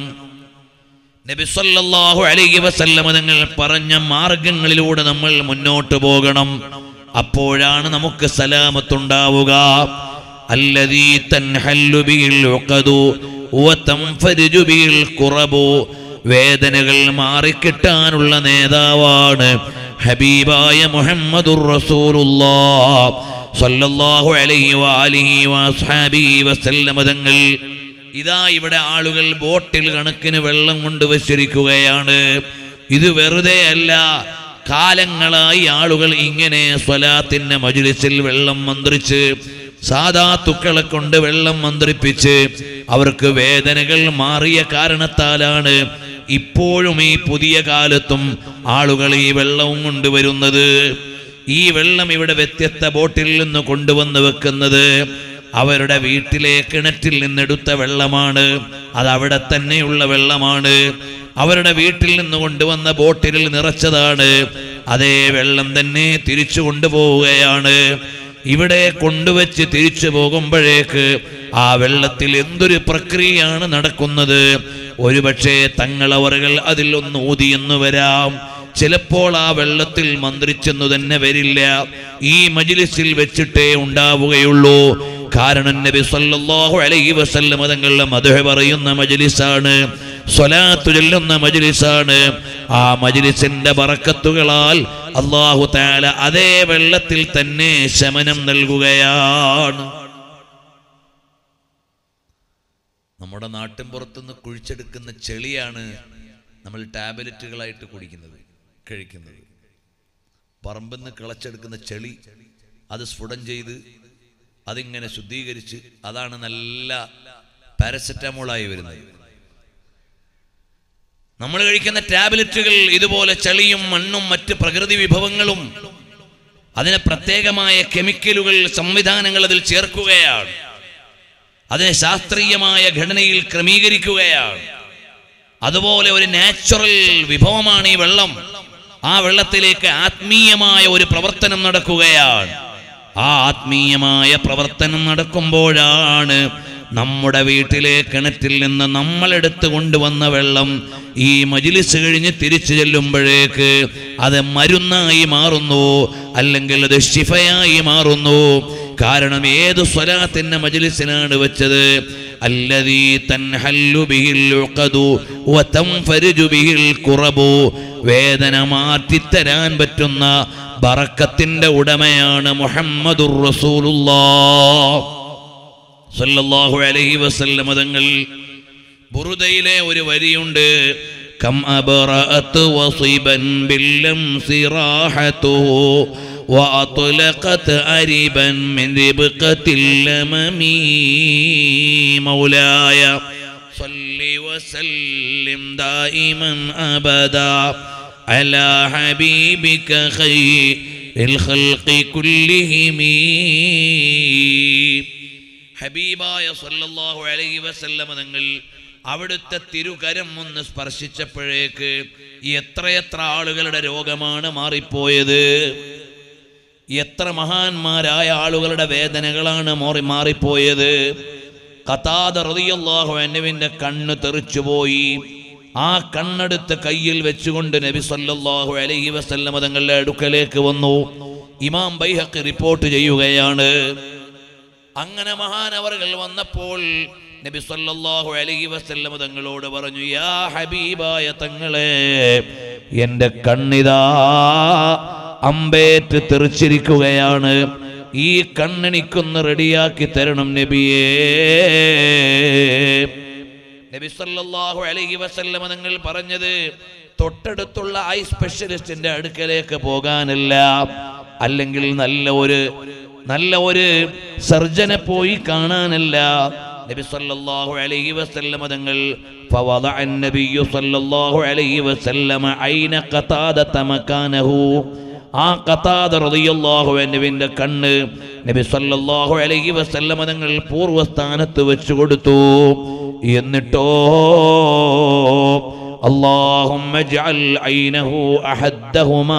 Speaker 1: നബി സല്ലല്ലാഹു അലൈഹി വസല്ലമ തങ്ങൾ പറഞ്ഞ മാർഗങ്ങളിലൂടെ നമ്മൾ മുന്നോട്ട് പോകണം അപ്പോഴാണ് നമുക്ക് സലാമത്തുണ്ടാവുക അല്ലദീ തൻഹല്ലു ബിഹിൽ ഉഖദു വതൻഫരിജു ബിഹിൽ ഖുറബു വേദനകൾ മാറിക്കിട്ടാനുള്ള നേതാവാണ് ഹബീബായ മുഹമ്മദുർ റസൂലുള്ളാഹ് സല്ലല്ലാഹു അലൈഹി വആലിഹി വഅസ്ഹാബിഹി വസല്ലമ തങ്ങൾ ഇതാ ഇവിടെ ആളുകൾ ബോട്ടിൽ കണക്കിന് വെള്ളം കൊണ്ടുവച്ചിരിക്കുകയാണ് ഇത് വെറുതെ അല്ല കാലങ്ങളായി ആളുകൾ ഇങ്ങനെ സ്വലാത്തിന്റെ മജുലിസിൽ വെള്ളം മന്ത്രിച്ച് സാധാ തുക്കളെ കൊണ്ട് വെള്ളം മന്ത്രിപ്പിച്ച് അവർക്ക് വേദനകൾ മാറിയ കാരണത്താലാണ് ഇപ്പോഴും ഈ പുതിയ കാലത്തും ആളുകൾ ഈ വെള്ളവും കൊണ്ടുവരുന്നത് ഈ വെള്ളം ഇവിടെ വ്യത്യസ്ത ബോട്ടിൽ നിന്ന് കൊണ്ടുവന്ന് വെക്കുന്നത് അവരുടെ വീട്ടിലെ കിണറ്റിൽ നിന്നെടുത്ത വെള്ളമാണ് അത് അവിടെ തന്നെയുള്ള വെള്ളമാണ് അവരുടെ വീട്ടിൽ നിന്ന് കൊണ്ടുവന്ന ബോട്ടിലിൽ നിറച്ചതാണ് അതേ വെള്ളം തന്നെ തിരിച്ചു കൊണ്ടുപോവുകയാണ് ഇവിടെ കൊണ്ടുവച്ച് തിരിച്ചു പോകുമ്പോഴേക്ക് ആ വെള്ളത്തിൽ എന്തൊരു പ്രക്രിയയാണ് നടക്കുന്നത് ഒരുപക്ഷെ തങ്ങളവറുകൾ അതിൽ ഒന്ന് ഊതിയെന്ന് വരാം ചിലപ്പോൾ ആ വെള്ളത്തിൽ മന്ത്രിച്ചെന്നു തന്നെ വരില്ല ഈ മജിലിസിൽ വെച്ചിട്ടേ ഉണ്ടാവുകയുള്ളൂ കാരണം നബി സല്ലല്ലാഹു അലൈഹി വസല്ലം തങ്ങളുടെ മധുഹ പറയുന്ന മജ്ലിസാണ് സ്വലാത്തു ചൊല്ലുന്ന മജ്ലിസാണ് ആ മജ്ലിസിന്റെ ബറക്കത്തുകളാൽ അള്ളാഹു തആല അതേ വെള്ളത്തിൽ തന്നെ ശമനം നൽകുകയാണ് നമ്മുടെ നാട്ടിൻ പുറത്തുനിന്ന് കുഴിച്ചെടുക്കുന്ന ചെളിയാണ് നമ്മൾ ടാബ്ലറ്റുകളായിട്ട് കുടിക്കുന്നത് കഴിക്കുന്നത് പറമ്പിൽ നിന്ന് കിളച്ചെടുക്കുന്ന ചെളി അത് സ്ഫുടം ചെയ്ത് അതിങ്ങനെ ശുദ്ധീകരിച്ച് അതാണ് നല്ല പാരസെറ്റാമോളായി വരുന്നത് നമ്മൾ കഴിക്കുന്ന ടാബ്ലറ്റുകൾ ഇതുപോലെ ചളിയും മണ്ണും മറ്റ് പ്രകൃതി വിഭവങ്ങളും അതിന് പ്രത്യേകമായ കെമിക്കലുകൾ സംവിധാനങ്ങൾ അതിൽ ചേർക്കുകയാണ് അതിനെ ശാസ്ത്രീയമായ ഘടനയിൽ ക്രമീകരിക്കുകയാണ് അതുപോലെ ഒരു നാച്ചുറൽ വിഭവമാണ് ഈ വെള്ളം ആ വെള്ളത്തിലേക്ക് ആത്മീയമായ ഒരു പ്രവർത്തനം നടക്കുകയാണ് ആ ആത്മീയമായ പ്രവർത്തനം നടക്കുമ്പോഴാണ് നമ്മുടെ വീട്ടിലെ കിണറ്റിൽ നിന്ന് നമ്മൾ എടുത്തു കൊണ്ടുവന്ന വെള്ളം ഈ മജിലിസ് കഴിഞ്ഞ് തിരിച്ചു ചെല്ലുമ്പോഴേക്ക് അത് മരുന്നായി മാറുന്നു അല്ലെങ്കിൽ അത് ഷിഫയായി മാറുന്നു കാരണം ഏത് സ്വലാത്തിന്റെ മജിലിസിനാണ് വെച്ചത് അല്ലതീ തൻഹല്ലു ബിഹിൽ ഉഖദു വതൻഫരിജു ബിഹിൽ ഖുറബു വേദന മാറ്റിത്തരാൻ പറ്റുന്ന ബറക്കത്തിന്റെ ഉടമയാണ് മുഹമ്മദുർ റസൂലുള്ളാഹ് സല്ലല്ലാഹു അലൈഹി വസല്ലം തങ്ങൾ ബുറുദയിലെ ഒരു വരിയുണ്ട് കം അബറഅത്ത് വസിബൻ ബില്ലം സിറാഹതുഹു وأطلقت أريبا من ربقة اللمم مولاي صل وسلم دائما أبدا على حبيبك خير الخلق كلهم ഹബീബായ സല്ലല്ലാഹു അലൈഹി വസല്ലമ തങ്ങൾ അവിടുത്തെ തിരുകരം ഒന്ന് സ്പർശിച്ചപ്പോഴേക്ക് എത്രയെത്ര ആളുകളുടെ രോഗമാണ് മാറിപ്പോയത് എത്ര മഹാന്മാരായ ആളുകളുടെ വേദനകളാണ് മാറി മാറിപ്പോയത് കഥാത റളിയല്ലാഹു അൻഹുവിന്റെ കണ്ണ് തെറിച്ചുപോയി ആ കണ്ണെടുത്ത് കയ്യിൽ വെച്ചുകൊണ്ട് നബി സല്ലല്ലാഹു അലൈഹി വസല്ലമ തങ്ങളുടെ അടുക്കലേക്ക് വന്നു ഇമാം ബൈഹഖി റിപ്പോർട്ട് ചെയ്യുകയാണ് അങ്ങനെ മഹാനവറുകൾ വന്നപ്പോൾ നബി സല്ലല്ലാഹു അലൈഹി വസല്ലം തങ്ങളോട് പറഞ്ഞു യാ ഹബീബായ തങ്ങളെ എൻ്റെ കണ്ണിതാ അമ്പേറ്റ് തെറിച്ചിരിക്കുകയാണ് ഈ കണ്ണെനിക്കൊന്ന് റെഡിയാക്കി തരണം നബിയേ നബി സല്ലല്ലാഹു അലൈഹി വസല്ലം തങ്ങൾ പറഞ്ഞത് തൊട്ടടുത്തുള്ള ഐ സ്പെഷ്യലിസ്റ്റിന്റെ അടുക്കലേക്ക് പോകാനല്ല അല്ലെങ്കിൽ നല്ല ഒരു നല്ല ഒരു സർജനെ പോയി കാണാനല്ല നബി സല്ലല്ലാഹു അലൈഹി വസല്ലം തങ്ങൾ فوضع النبي صلى الله عليه وسلم عين قتادة مكانه ആ ഖതാദ റളിയല്ലാഹു അൻഹുവിന്റെ കണ്ണ് നബി സല്ലല്ലാഹു അലൈഹി വസല്ലം തങ്ങൾ പൂർവ്വസ്ഥാനത്ത് വെച്ചു കൊടുത്തു എന്നിട്ടോ اللهم اجعل عينه أحدهما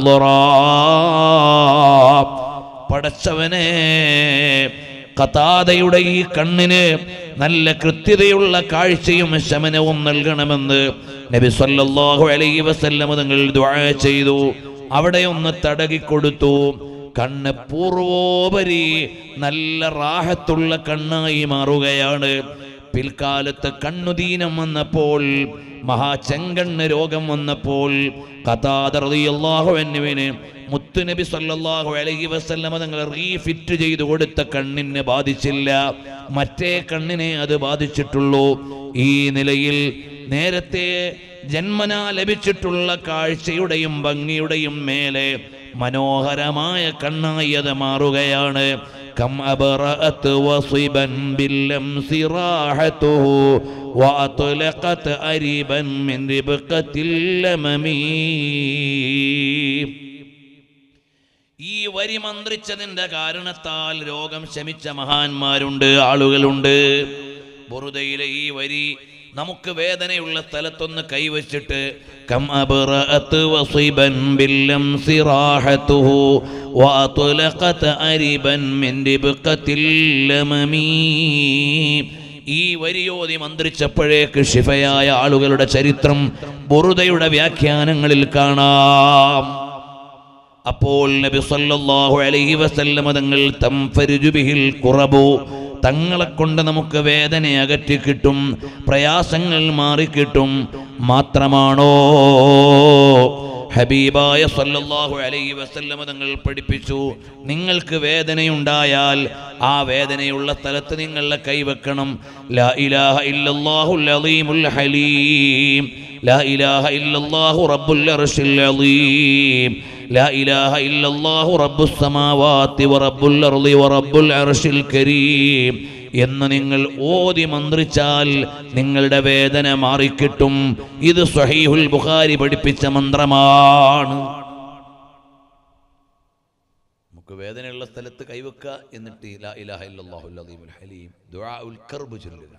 Speaker 1: نظرا പടച്ചവനെ കത്താതയുടെ ഈ കണ്ണിന് നല്ല കൃത്യതയുള്ള കാഴ്ചയും ശമനവും നൽകണമെന്ന് നബി സല്ലല്ലാഹു അലൈഹി വസല്ലം തങ്ങൾ ദുആ ചെയ്തു അവിടെ ഒന്ന് തടകിക്കൊടുത്തു കണ്ണ് പൂർവോപരി നല്ല റാഹത്തുള്ള കണ്ണായി മാറുകയാണ് പിൽക്കാലത്ത് കണ്ണുദീനം വന്നപ്പോൾ മഹാചെങ്കണ്ണ് രോഗം വന്നപ്പോൾ കഥാതറിയാഹുവിന് മുത്തുനബി സല്ലല്ലാഹു അലൈഹി വസല്ലമ തങ്ങൾ റീഫിറ്റ് ചെയ്തു കൊടുത്ത കണ്ണിന് ബാധിച്ചില്ല മറ്റേ കണ്ണിനെ അത് ബാധിച്ചിട്ടുള്ളൂ ഈ നിലയിൽ നേരത്തെ ജന്മനാ ലഭിച്ചിട്ടുള്ള കാഴ്ചയുടെയും ഭംഗിയുടെയും മേലെ മനോഹരമായ കണ്ണായി അത് മാറുകയാണ് كم أبرأت وصبا باللمس راحته وأطلقت أريبا من ربقة اللمم ഈ വരി മന്ത്രിച്ചതിന്റെ കാരണത്താൽ രോഗം ശമിച്ച മഹാന്മാരുണ്ട് ആളുകളുണ്ട് ബുറുദയിലെ ഈ വരി നമുക്ക് വേദനയുള്ള സ്ഥലത്തൊന്ന് കൈവച്ചിട്ട് കം അബ്റഅത്ത് വസിബൻ ബില്ലംസി റാഹത്തുഹു വഅത്ലഖത് അരിബൻ മിൻ റിബ്ഖത്തിൽ ലമമീ ഈ വരിയോതി മന്ത്രിച്ചപ്പോഴേക്ക് ഷിഫയായ ആളുകളുടെ ചരിത്രം ബുറുദയുടെ വ്യാഖ്യാനങ്ങളിൽ കാണാം അപ്പോൾ നബി സല്ലല്ലാഹു അലൈഹി വസല്ലമ തങ്ങൾ തംഫരിജു ബിഹിൽ ഖുറബു തങ്ങളെ കൊണ്ട് നമുക്ക് വേദന അകറ്റി കിട്ടും പ്രയാസങ്ങൾ മാറിക്കിട്ടും മാത്രമാണോ ഹബീബായ സല്ലല്ലാഹു അലൈഹി വസല്ലമ തങ്ങൾ പഠിപ്പിച്ചു നിങ്ങൾക്ക് വേദനയുണ്ടായാൽ ആ വേദനയുള്ള സ്ഥലത്ത് നിങ്ങളുടെ കൈവെക്കണം ലാ ഇലാഹ ഇല്ലല്ലാഹുൽ അലീമുൽ ഹലീം ലാ ഇലാഹ ഇല്ലല്ലാഹു റബ്ബുൽ അർശിൽ അലീം لا إله إلا الله رب السماوات ورب الأرض ورب العرش الكريم എന്ന് നിങ്ങൾ ഓതി മന്ത്രിച്ചാൽ നിങ്ങളുടെ വേദന മാറിക്കിട്ടും ഇത് സഹീഹുൽ ബുഖാരി പഠിപ്പിച്ച മന്ത്രമാണ് നമുക്ക് വേദനയുള്ള സ്ഥലത്ത് കൈവെക്കുക എന്നിട്ട് ലാ ഇലാഹ ഇല്ലല്ലാഹുൽ അലീമുൽ ഹലീം ദുആഉൽ കർബ് ചൊല്ലുക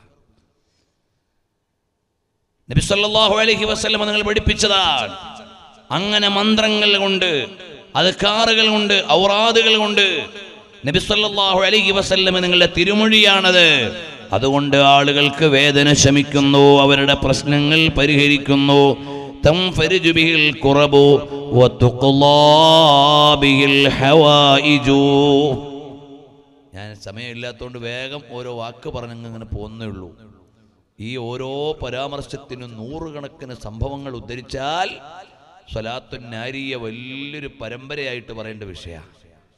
Speaker 1: നബി സല്ലല്ലാഹു അലൈഹി വസല്ലം നിങ്ങൾ പഠിപ്പിച്ചതാണ് അങ്ങനെ മന്ത്രങ്ങൾ കൊണ്ട് അത് കാറുകൾ കൊണ്ട് ഔറാദുകൾ കൊണ്ട് നബി സല്ലല്ലാഹു അലൈഹി വസല്ലം നിങ്ങളുടെ തിരുമൊഴിയാണത് അതുകൊണ്ട് ആളുകൾക്ക് വേദന ശമിക്കുന്നു അവരുടെ പ്രശ്നങ്ങൾ പരിഹരിക്കുന്നു തംഫരിജു ബിഹിൽ ഖുറബു വതുഖ്ലാ ബിഹിൽ ഹവായിജു ഞാൻ സമയമില്ലാത്തതുകൊണ്ട് വേഗം ഓരോ വാക്ക് പറഞ്ഞങ്ങ് ഇങ്ങനെ പോകുന്നേ ഉള്ളൂ ഈ ഓരോ പരാമർശത്തിനും നൂറുകണക്കിന് സംഭവങ്ങൾ ഉദ്ധരിച്ചാൽ സ്വലാത്തു നാരിയ വലിയൊരു പരമ്പരയായിട്ട് പറയേണ്ട വിഷയമാണ്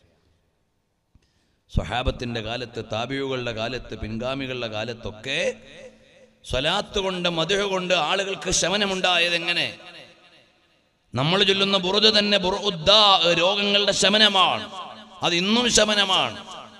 Speaker 1: സ്വഹാബത്തിന്റെ കാലത്ത് താബിയുകളുടെ കാലത്ത് പിൻഗാമികളുടെ കാലത്തൊക്കെ സ്വലാത്ത് കൊണ്ട് മധുഹ കൊണ്ട് ആളുകൾക്ക് ശമനമുണ്ടായത് എങ്ങനെ നമ്മൾ ചൊല്ലുന്ന ബുറുദ് തന്നെ ബുറുദ്ദാ രോഗങ്ങളുടെ ശമനമാണ് അത് ഇന്നും ശമനമാണ്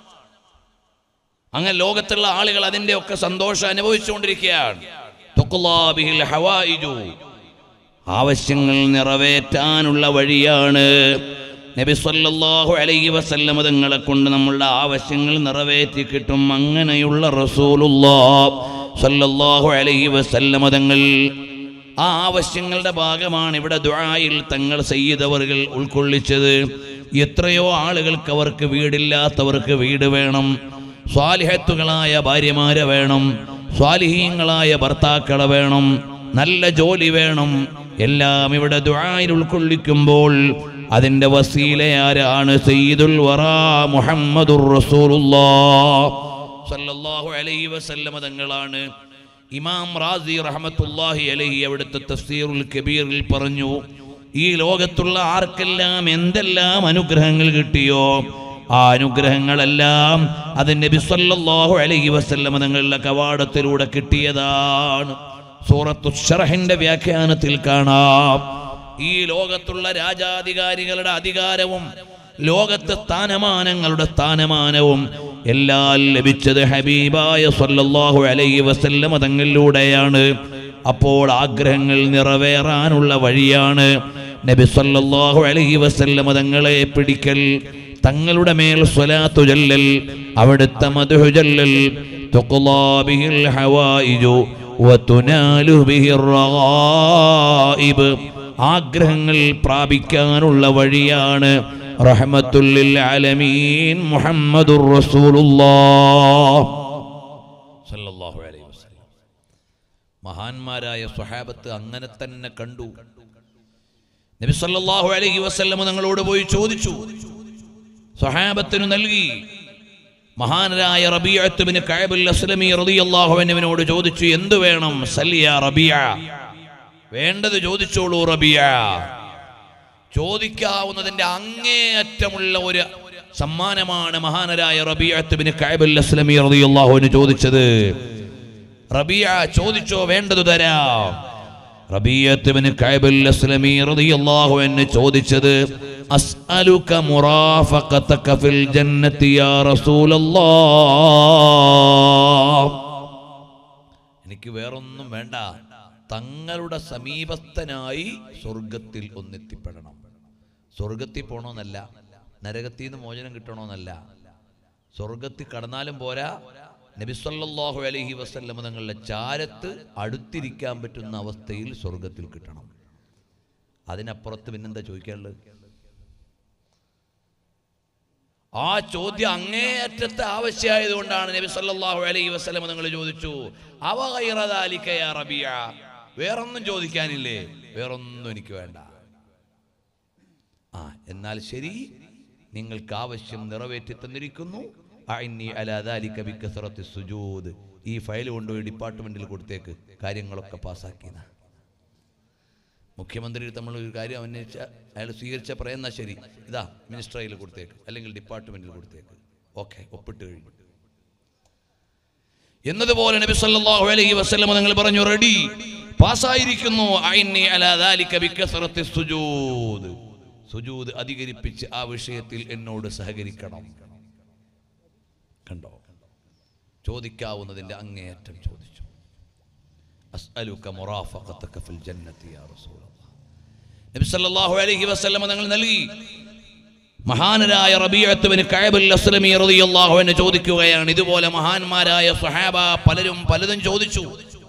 Speaker 1: അങ്ങനെ ലോകത്തുള്ള ആളുകൾ അതിന്റെ ഒക്കെ സന്തോഷം അനുഭവിച്ചുകൊണ്ടിരിക്കുകയാണ് തുഖ്ലാ ബിഹിൽ ഹവായിജു. ആവശ്യങ്ങൾ നിറവേറ്റാനുള്ള വഴിയാണ് നബി സല്ലല്ലാഹു അലൈഹി വസല്ലമ തങ്ങളെ കൊണ്ട് നമ്മളുടെ ആവശ്യങ്ങൾ നിറവേറ്റി കിട്ടും അങ്ങനെയുള്ള റസൂലുള്ളാഹ് സല്ലല്ലാഹു അലൈഹി വസല്ലമ തങ്ങൾ ആ ആവശ്യങ്ങളുടെ ഭാഗമാണ് ഇവിടെ ദുആയിൽ തങ്ങൾ സയ്യിദവറുകൾ ഉൾക്കൊള്ളിച്ചത് എത്രയോ ആളുകൾക്ക് അവർക്ക് വീടില്ലാത്തവർക്ക് വീട് വേണം സ്വാലിഹത്തുകളായ ഭാര്യമാരെ വേണം സ്വാലിഹീങ്ങളായ ഭർത്താക്കളെ വേണം നല്ല ജോലി വേണം എല്ലാം ഇവിടെ ദുആയിൽ ഉൾക്കൊള്ളിക്കുമ്പോൾ അതിന്റെ വസീലയാരാണ് സയ്യിദുൽ വറാ മുഹമ്മദുർ റസൂലുള്ളാഹ് സല്ലല്ലാഹു അലൈഹി വസല്ലമ തങ്ങളാണ് ഇമാം റാസി റഹ്മത്തുള്ളാഹി അലൈഹി അവിടുത്തെ തഫ്സീറുൽ കബീറിൽ പറഞ്ഞു ഈ ലോകത്തുള്ള ആർക്കെല്ലാം എന്തെല്ലാം അനുഗ്രഹങ്ങൾ കിട്ടിയോ ആ അനുഗ്രഹങ്ങളെല്ലാം അത് നബി സല്ലല്ലാഹു അലൈഹി വസല്ലമ തങ്ങളുടെ കവാടത്തിലൂടെ കിട്ടിയതാണ് സൂറത്തു ഷറഹിന്റെ വ്യാഖ്യാനത്തിൽ കാണാം ഈ ലോകത്തുള്ള രാജാധികാരികളുടെ അധികാരവും ലോകത്തെ സ്ഥാനമാനങ്ങളുടെ സ്ഥാനമാനവും എല്ലാം ലഭിച്ചത് ഹബീബായ സല്ലല്ലാഹു അലൈഹി വസല്ലമ തങ്ങളിലൂടെയാണ് അപ്പോൾ ആഗ്രഹങ്ങൾ നിറവേറാനുള്ള വഴിയാണ് നബി സല്ലല്ലാഹു അലൈഹി വസല്ലമ തങ്ങളെ പിടിക്കൽ തങ്ങളുടെ മേൽ സ്വലാത്തു ചൊല്ലൽ അവിടുത്തെ മധുഹു ചൊല്ലൽ തുഖ്ലാ ബിഹിൽ ഹവായിജു വതുനാലു ബിഹിർ റഗായിബ് ആഗ്രഹങ്ങൾ പ്രാപിക്കാനുള്ള വഴിയാണ് റഹ്മത്തുല്ലിൽ ആലമീൻ മുഹമ്മദുർ റസൂലുള്ളാഹ് സല്ലല്ലാഹു അലൈഹി വസല്ലം മഹാന്മാരായ സ്വഹാബത്ത് അങ്ങനെ തന്നെ കണ്ടു നബി സല്ലല്ലാഹു അലൈഹി വസല്ലം നിങ്ങളോട് പോയി ചോദിച്ചു സ്വഹാബത്തിന് നൽകി മഹാനരായ റബീഅത്ത് ബിൻ കഅബുൽ അസ്ലമി റളിയല്ലാഹു അൻഹുവിനോട് ചോദിച്ചു എന്തു വേണം സല്ലിയ റബീഅ വേണ്ടത് ചോദിച്ചോളൂ റബിയ ചോദിക്കാവുന്നതിന്റെ അങ്ങേയറ്റമുള്ള ഒരു സമ്മാനമാണ് മഹാനരായ റബിയത്ത് ബിൻ കഅബുൽ അസ്ലമി റളിയല്ലാഹുവിന് ചോദിച്ചത് റബിയ ചോദിച്ചോ വേണ്ടത് തരാം റബിയത്ത് ബിൻ കഅബുൽ അസ്ലമി റളിയല്ലാഹു അൻഹു ചോദിച്ചത് അസ്അലുക മുറാഫഖതക ഫിൽ ജന്നത്തി യാ റസൂലല്ലാഹ് എനിക്ക് വേറൊന്നും വേണ്ട തങ്ങളുടെ സമീപസ്ഥനായി സ്വർഗത്തിൽ ഒന്നെത്തിപ്പെടണം സ്വർഗത്തിൽ പോണോന്നല്ല നരകത്തിൽ നിന്ന് മോചനം കിട്ടണമെന്നല്ല സ്വർഗത്തിൽ കടന്നാലും പോരാ നബിസല്ലാഹു അലൈഹി വസല്ലം തങ്ങളുടെ ചാരത്ത് അടുത്തിരിക്കാൻ പറ്റുന്ന അവസ്ഥയിൽ സ്വർഗത്തിൽ കിട്ടണം അതിനപ്പുറത്ത് പിന്നെന്താ ചോദിക്കാനുള്ളത് ആ ചോദ്യം അങ്ങേയറ്റത്തെ ആവശ്യമായതുകൊണ്ടാണ് നബി സല്ലല്ലാഹു അലൈഹി വസല്ലം നിങ്ങൾ ചോദിച്ചു അവ ഗൈറദാലിക്കയാ റബിയ വേറൊന്നും ചോദിക്കാനില്ലേ വേറൊന്നും എനിക്ക് വേണ്ട ആ എന്നാൽ ശരി നിങ്ങൾക്ക് ആവശ്യം നിറവേറ്റി തന്നിരിക്കുന്നു അഇന്നി അലാ ദാലിക ബികസറത്തി സുജൂദ് ഈ ഫയൽ കൊണ്ടുപോയി ഡിപ്പാർട്ട്മെന്റിൽ കൊടുത്തേക്ക് കാര്യങ്ങളൊക്കെ പാസ്സാക്കിയതാ മുഖ്യമന്ത്രി നമ്മൾ ഒരു കാര്യം അന്വേഷിച്ച അയാൾ സ്വീകരിച്ച പറയുന്ന ശരി ഇതാ മിനിസ്റ്ററിൽ കൊടുത്തേക്ക് അല്ലെങ്കിൽ ഡിപ്പാർട്ട്മെന്റിൽ കൊടുത്തേക്ക് ഓക്കെ ഒപ്പിട്ട് കഴിഞ്ഞു എന്നതുപോലെ നബി സല്ലല്ലാഹു അലൈഹി വസല്ലം നിങ്ങൾ പറഞ്ഞു റെഡി പാസ്സായിരിക്കുന്നു അഇന്നി അലാ ദാലിക ബികസറത്തി സുജൂദ് സുജൂദ് അധികരിപ്പിച്ച് ആ വിഷയത്തിൽ എന്നോട് സഹകരിക്കണം കണ്ടോ ചോദിക്കാവുന്നതിന്റെ അങ്ങേയറ്റം ചോദിച്ചു അസ്അലുക മുറാഫഖതക ഫിൽ ജന്നതി യാ റസൂലല്ലാഹ് നബി സല്ലല്ലാഹു അലൈഹി വസല്ലം തങ്ങൾ നൽകി മഹാനരായ റബീഅത്ത് ബിൻ കഅബ് അസ്ലമി റളിയല്ലാഹു അൻഹു ചോദിക്കുകയാണ് ഇതുപോലെ മഹാന്മാരായ സ്വഹാബ പലരും പലതും ചോദിച്ചു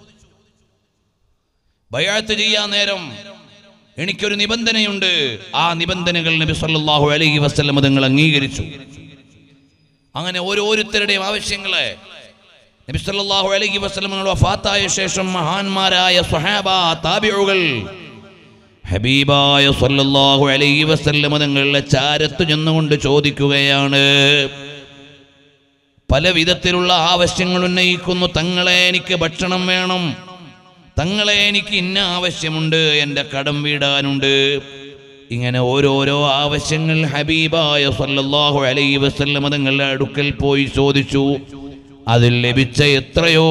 Speaker 1: ബയാത്ത് ചെയ്യാൻ നേരം എനിക്കൊരു നിബന്ധനയുണ്ട് ആ നിബന്ധനകൾ നബി സല്ലല്ലാഹു അലൈഹി വസല്ലം തങ്ങൾ അംഗീകരിച്ചു അങ്ങനെ ഓരോരുത്തരുടെയും ആവശ്യങ്ങളെ നബി സല്ലല്ലാഹു അലൈഹി വസല്ലം വഫാത്തായ ശേഷം മഹാന്മാരായ സ്വഹാബ താബിഉകൾ ഹബീബായ സല്ലല്ലാഹു അലൈഹി വസല്ലം തങ്ങളുടെ ചാരത്ത് ചെന്നുകൊണ്ട് ചോദിക്കുകയാണ് പല വിധത്തിലുള്ള ആവശ്യങ്ങൾ ഉന്നയിക്കുന്നു തങ്ങളെ എനിക്ക് ഭക്ഷണം വേണം തങ്ങളെ എനിക്ക് ഇന്ന ആവശ്യമുണ്ട് എൻ്റെ കടം വീടാനുണ്ട് ഇങ്ങനെ ഓരോരോ ആവശ്യങ്ങൾ ഹബീബായ സല്ലല്ലാഹു അലൈഹി വസല്ലം തങ്ങളുടെ അടുക്കൽ പോയി ചോദിച്ചു അതിൽ ലഭിച്ച എത്രയോ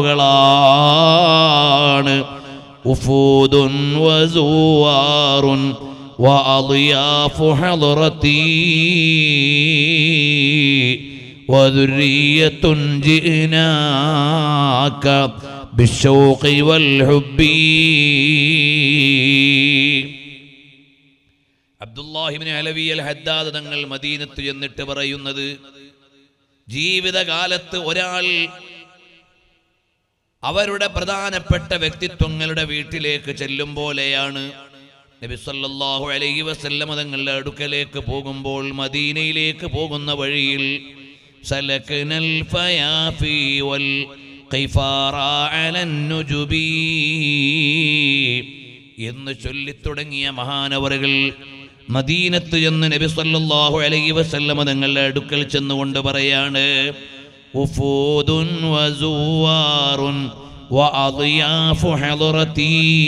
Speaker 1: ആളുകളാണ് ഉഫൂദുൻ വസൂവാറുൻ وأضياف حضرتي وذرية جئناك بالشوق والحب അബ്ദുല്ലാഹിബിന് അലവി അൽ ഹദ്ദാദ് തങ്ങൾ മദീനത്ത് ചെന്നിട്ട് പറയുന്നത് ജീവിതകാലത്ത് ഒരാൾ അവരുടെ പ്രധാനപ്പെട്ട വ്യക്തിത്വങ്ങളുടെ വീട്ടിലേക്ക് ചെല്ലും പോലെയാണ് നബി സല്ലല്ലാഹു അലൈഹി വസല്ലമ തങ്ങളുടെ അടുക്കലേക്ക് പോകുമ്പോൾ മദീനയിലേക്ക് പോകുന്ന വഴിയിൽ സലക്നൽ ഫയാഫി വൽ ഖൈഫാറ അലൻ നുജുബി എന്ന് ചൊല്ലിത്തുടങ്ങിയ മഹാനവറുകൾ മദീനത്ത് ചെന്ന് നബി സല്ലല്ലാഹു അലൈഹി വസല്ലമ തങ്ങളുടെ അടുക്കൽ ചെന്നുകൊണ്ട് പറയാണ് ഉഫൂദുൻ വസുവാറുൻ വഅദിയാഫു ഹളറതീ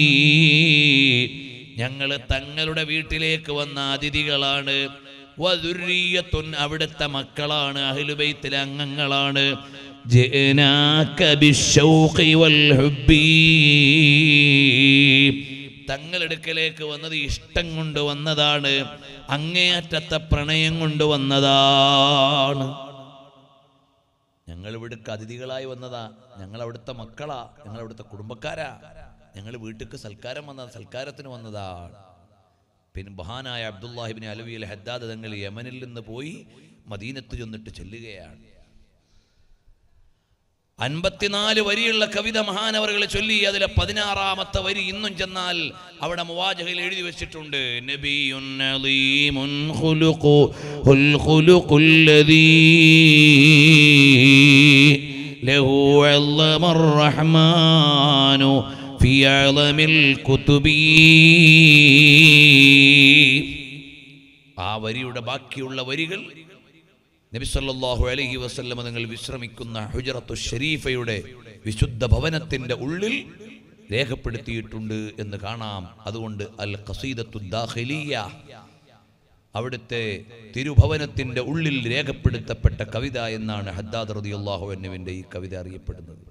Speaker 1: ഞങ്ങൾ തങ്ങളുടെ വീട്ടിലേക്ക് വന്ന അതിഥികളാണ് വദുർരിയത്തുൻ അവിടുത്തെ മക്കളാണ് അഹ്ലുബൈത്തിലെ അംഗങ്ങളാണ് ജനാക ബിശ്ശൗഖി വൽ ഹുബ്ബി തങ്ങളെടുക്കലേക്ക് വന്നത് ഇഷ്ടം കൊണ്ട് വന്നതാണ് അങ്ങേയറ്റത്തെ പ്രണയം കൊണ്ട് വന്നതാണ് ഞങ്ങൾ ഇവിടേക്ക് അതിഥികളായി വന്നതാ ഞങ്ങൾ അവിടുത്തെ മക്കളാ ഞങ്ങൾ അവിടുത്തെ കുടുംബക്കാരാ ഞങ്ങൾ വീട്ടിലേക്ക് സൽക്കാരം വന്ന സൽക്കാരത്തിന് വന്നതാണ് പിന്നെ മഹാനായ അബ്ദുല്ലാഹിബിൻ അലവി അൽ ഹദ്ദാദ് തങ്ങൾ യമനിൽ നിന്ന് പോയി മദീനത്ത് ചെന്നിട്ട് ചെല്ലുകയാണ് അൻപത്തിനാല് വരിയുള്ള കവിത മഹാനവറുകൾ ചൊല്ലി അതിലെ പതിനാറാമത്തെ വരി ഇന്നും ചെന്നാൽ അവിടെ മുവാജഹയിൽ എഴുതി വെച്ചിട്ടുണ്ട് നബിയുൻ അലീമുൻ ഖുലുഖുൽ ഖുലുഖുല്ലദീ ലഹു അല്ലമർ റഹ്മാനു ഫി അളമിൽ കുതുബി ആ വരിയുടെ ബാക്കിയുള്ള വരികൾ നബി സല്ലല്ലാഹു അലൈഹി വസല്ലമ നിങ്ങൾ വിശ്രമിക്കുന്ന ഹുജറത്തു ഷരീഫയുടെ വിശുദ്ധ ഭവനത്തിന്റെ ഉള്ളിൽ രേഖപ്പെടുത്തിയിട്ടുണ്ട് എന്ന് കാണാം അതുകൊണ്ട് അൽ ഖസീദത്തു ദാഖിലിയ അവിടുത്തെ തിരുഭവനത്തിന്റെ ഉള്ളിൽ രേഖപ്പെടുത്തപ്പെട്ട കവിത എന്നാണ് ഹദ്ദാദ് റളിയല്ലാഹു അൻഹുവിന്റെ ഈ കവിത അറിയപ്പെടുന്നത്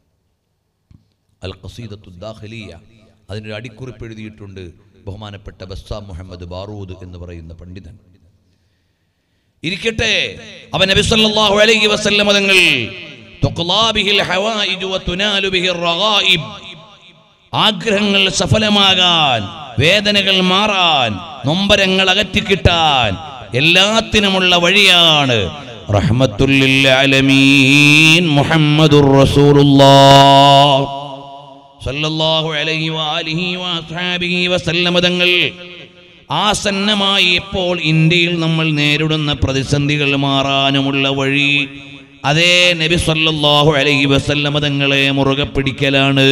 Speaker 1: അൽ ഖസീദത്തു ദാഖിലിയ അതിനൊരു അടിക്കുറിപ്പ് എഴുതിയിട്ടുണ്ട് ബഹുമാനപ്പെട്ട ബസ്സാം മുഹമ്മദ് ബാറൂദ് എന്ന് പറയുന്ന പണ്ഡിതൻ ഇരിക്കട്ടെ അവൻ നബി സല്ലല്ലാഹു അലൈഹി വസല്ലം തങ്ങൾ തുഖ്ലാ ബിഹിൽ ഹവായിജു വതുനാലു ബിഹിർ റഗായിബ് ആഗ്രഹങ്ങൾ സഫലമാകാൻ വേദനകൾ മാറാൻ നൊമ്പരങ്ങൾ അകറ്റിക്കിട്ടാൻ എല്ലാത്തിനുമുള്ള വഴിയാണ് റഹ്മത്തുല്ലിൽ ആലമീൻ മുഹമ്മദുർ റസൂലുള്ളാഹ് സല്ലല്ലാഹു അലൈഹി വആലിഹി വഅസ്ഹാബിഹി വസല്ലമ തങ്ങൾ ആസന്നമായി ഇപ്പോൾ ഇന്ത്യയിൽ നമ്മൾ നേരിടുന്ന പ്രതിസന്ധികൾ മാറാനുമുള്ള വഴി അതേ നബി സല്ലല്ലാഹു അലൈഹി വസല്ലമ തങ്ങളെ മുറുകെ പിടിക്കലാണ്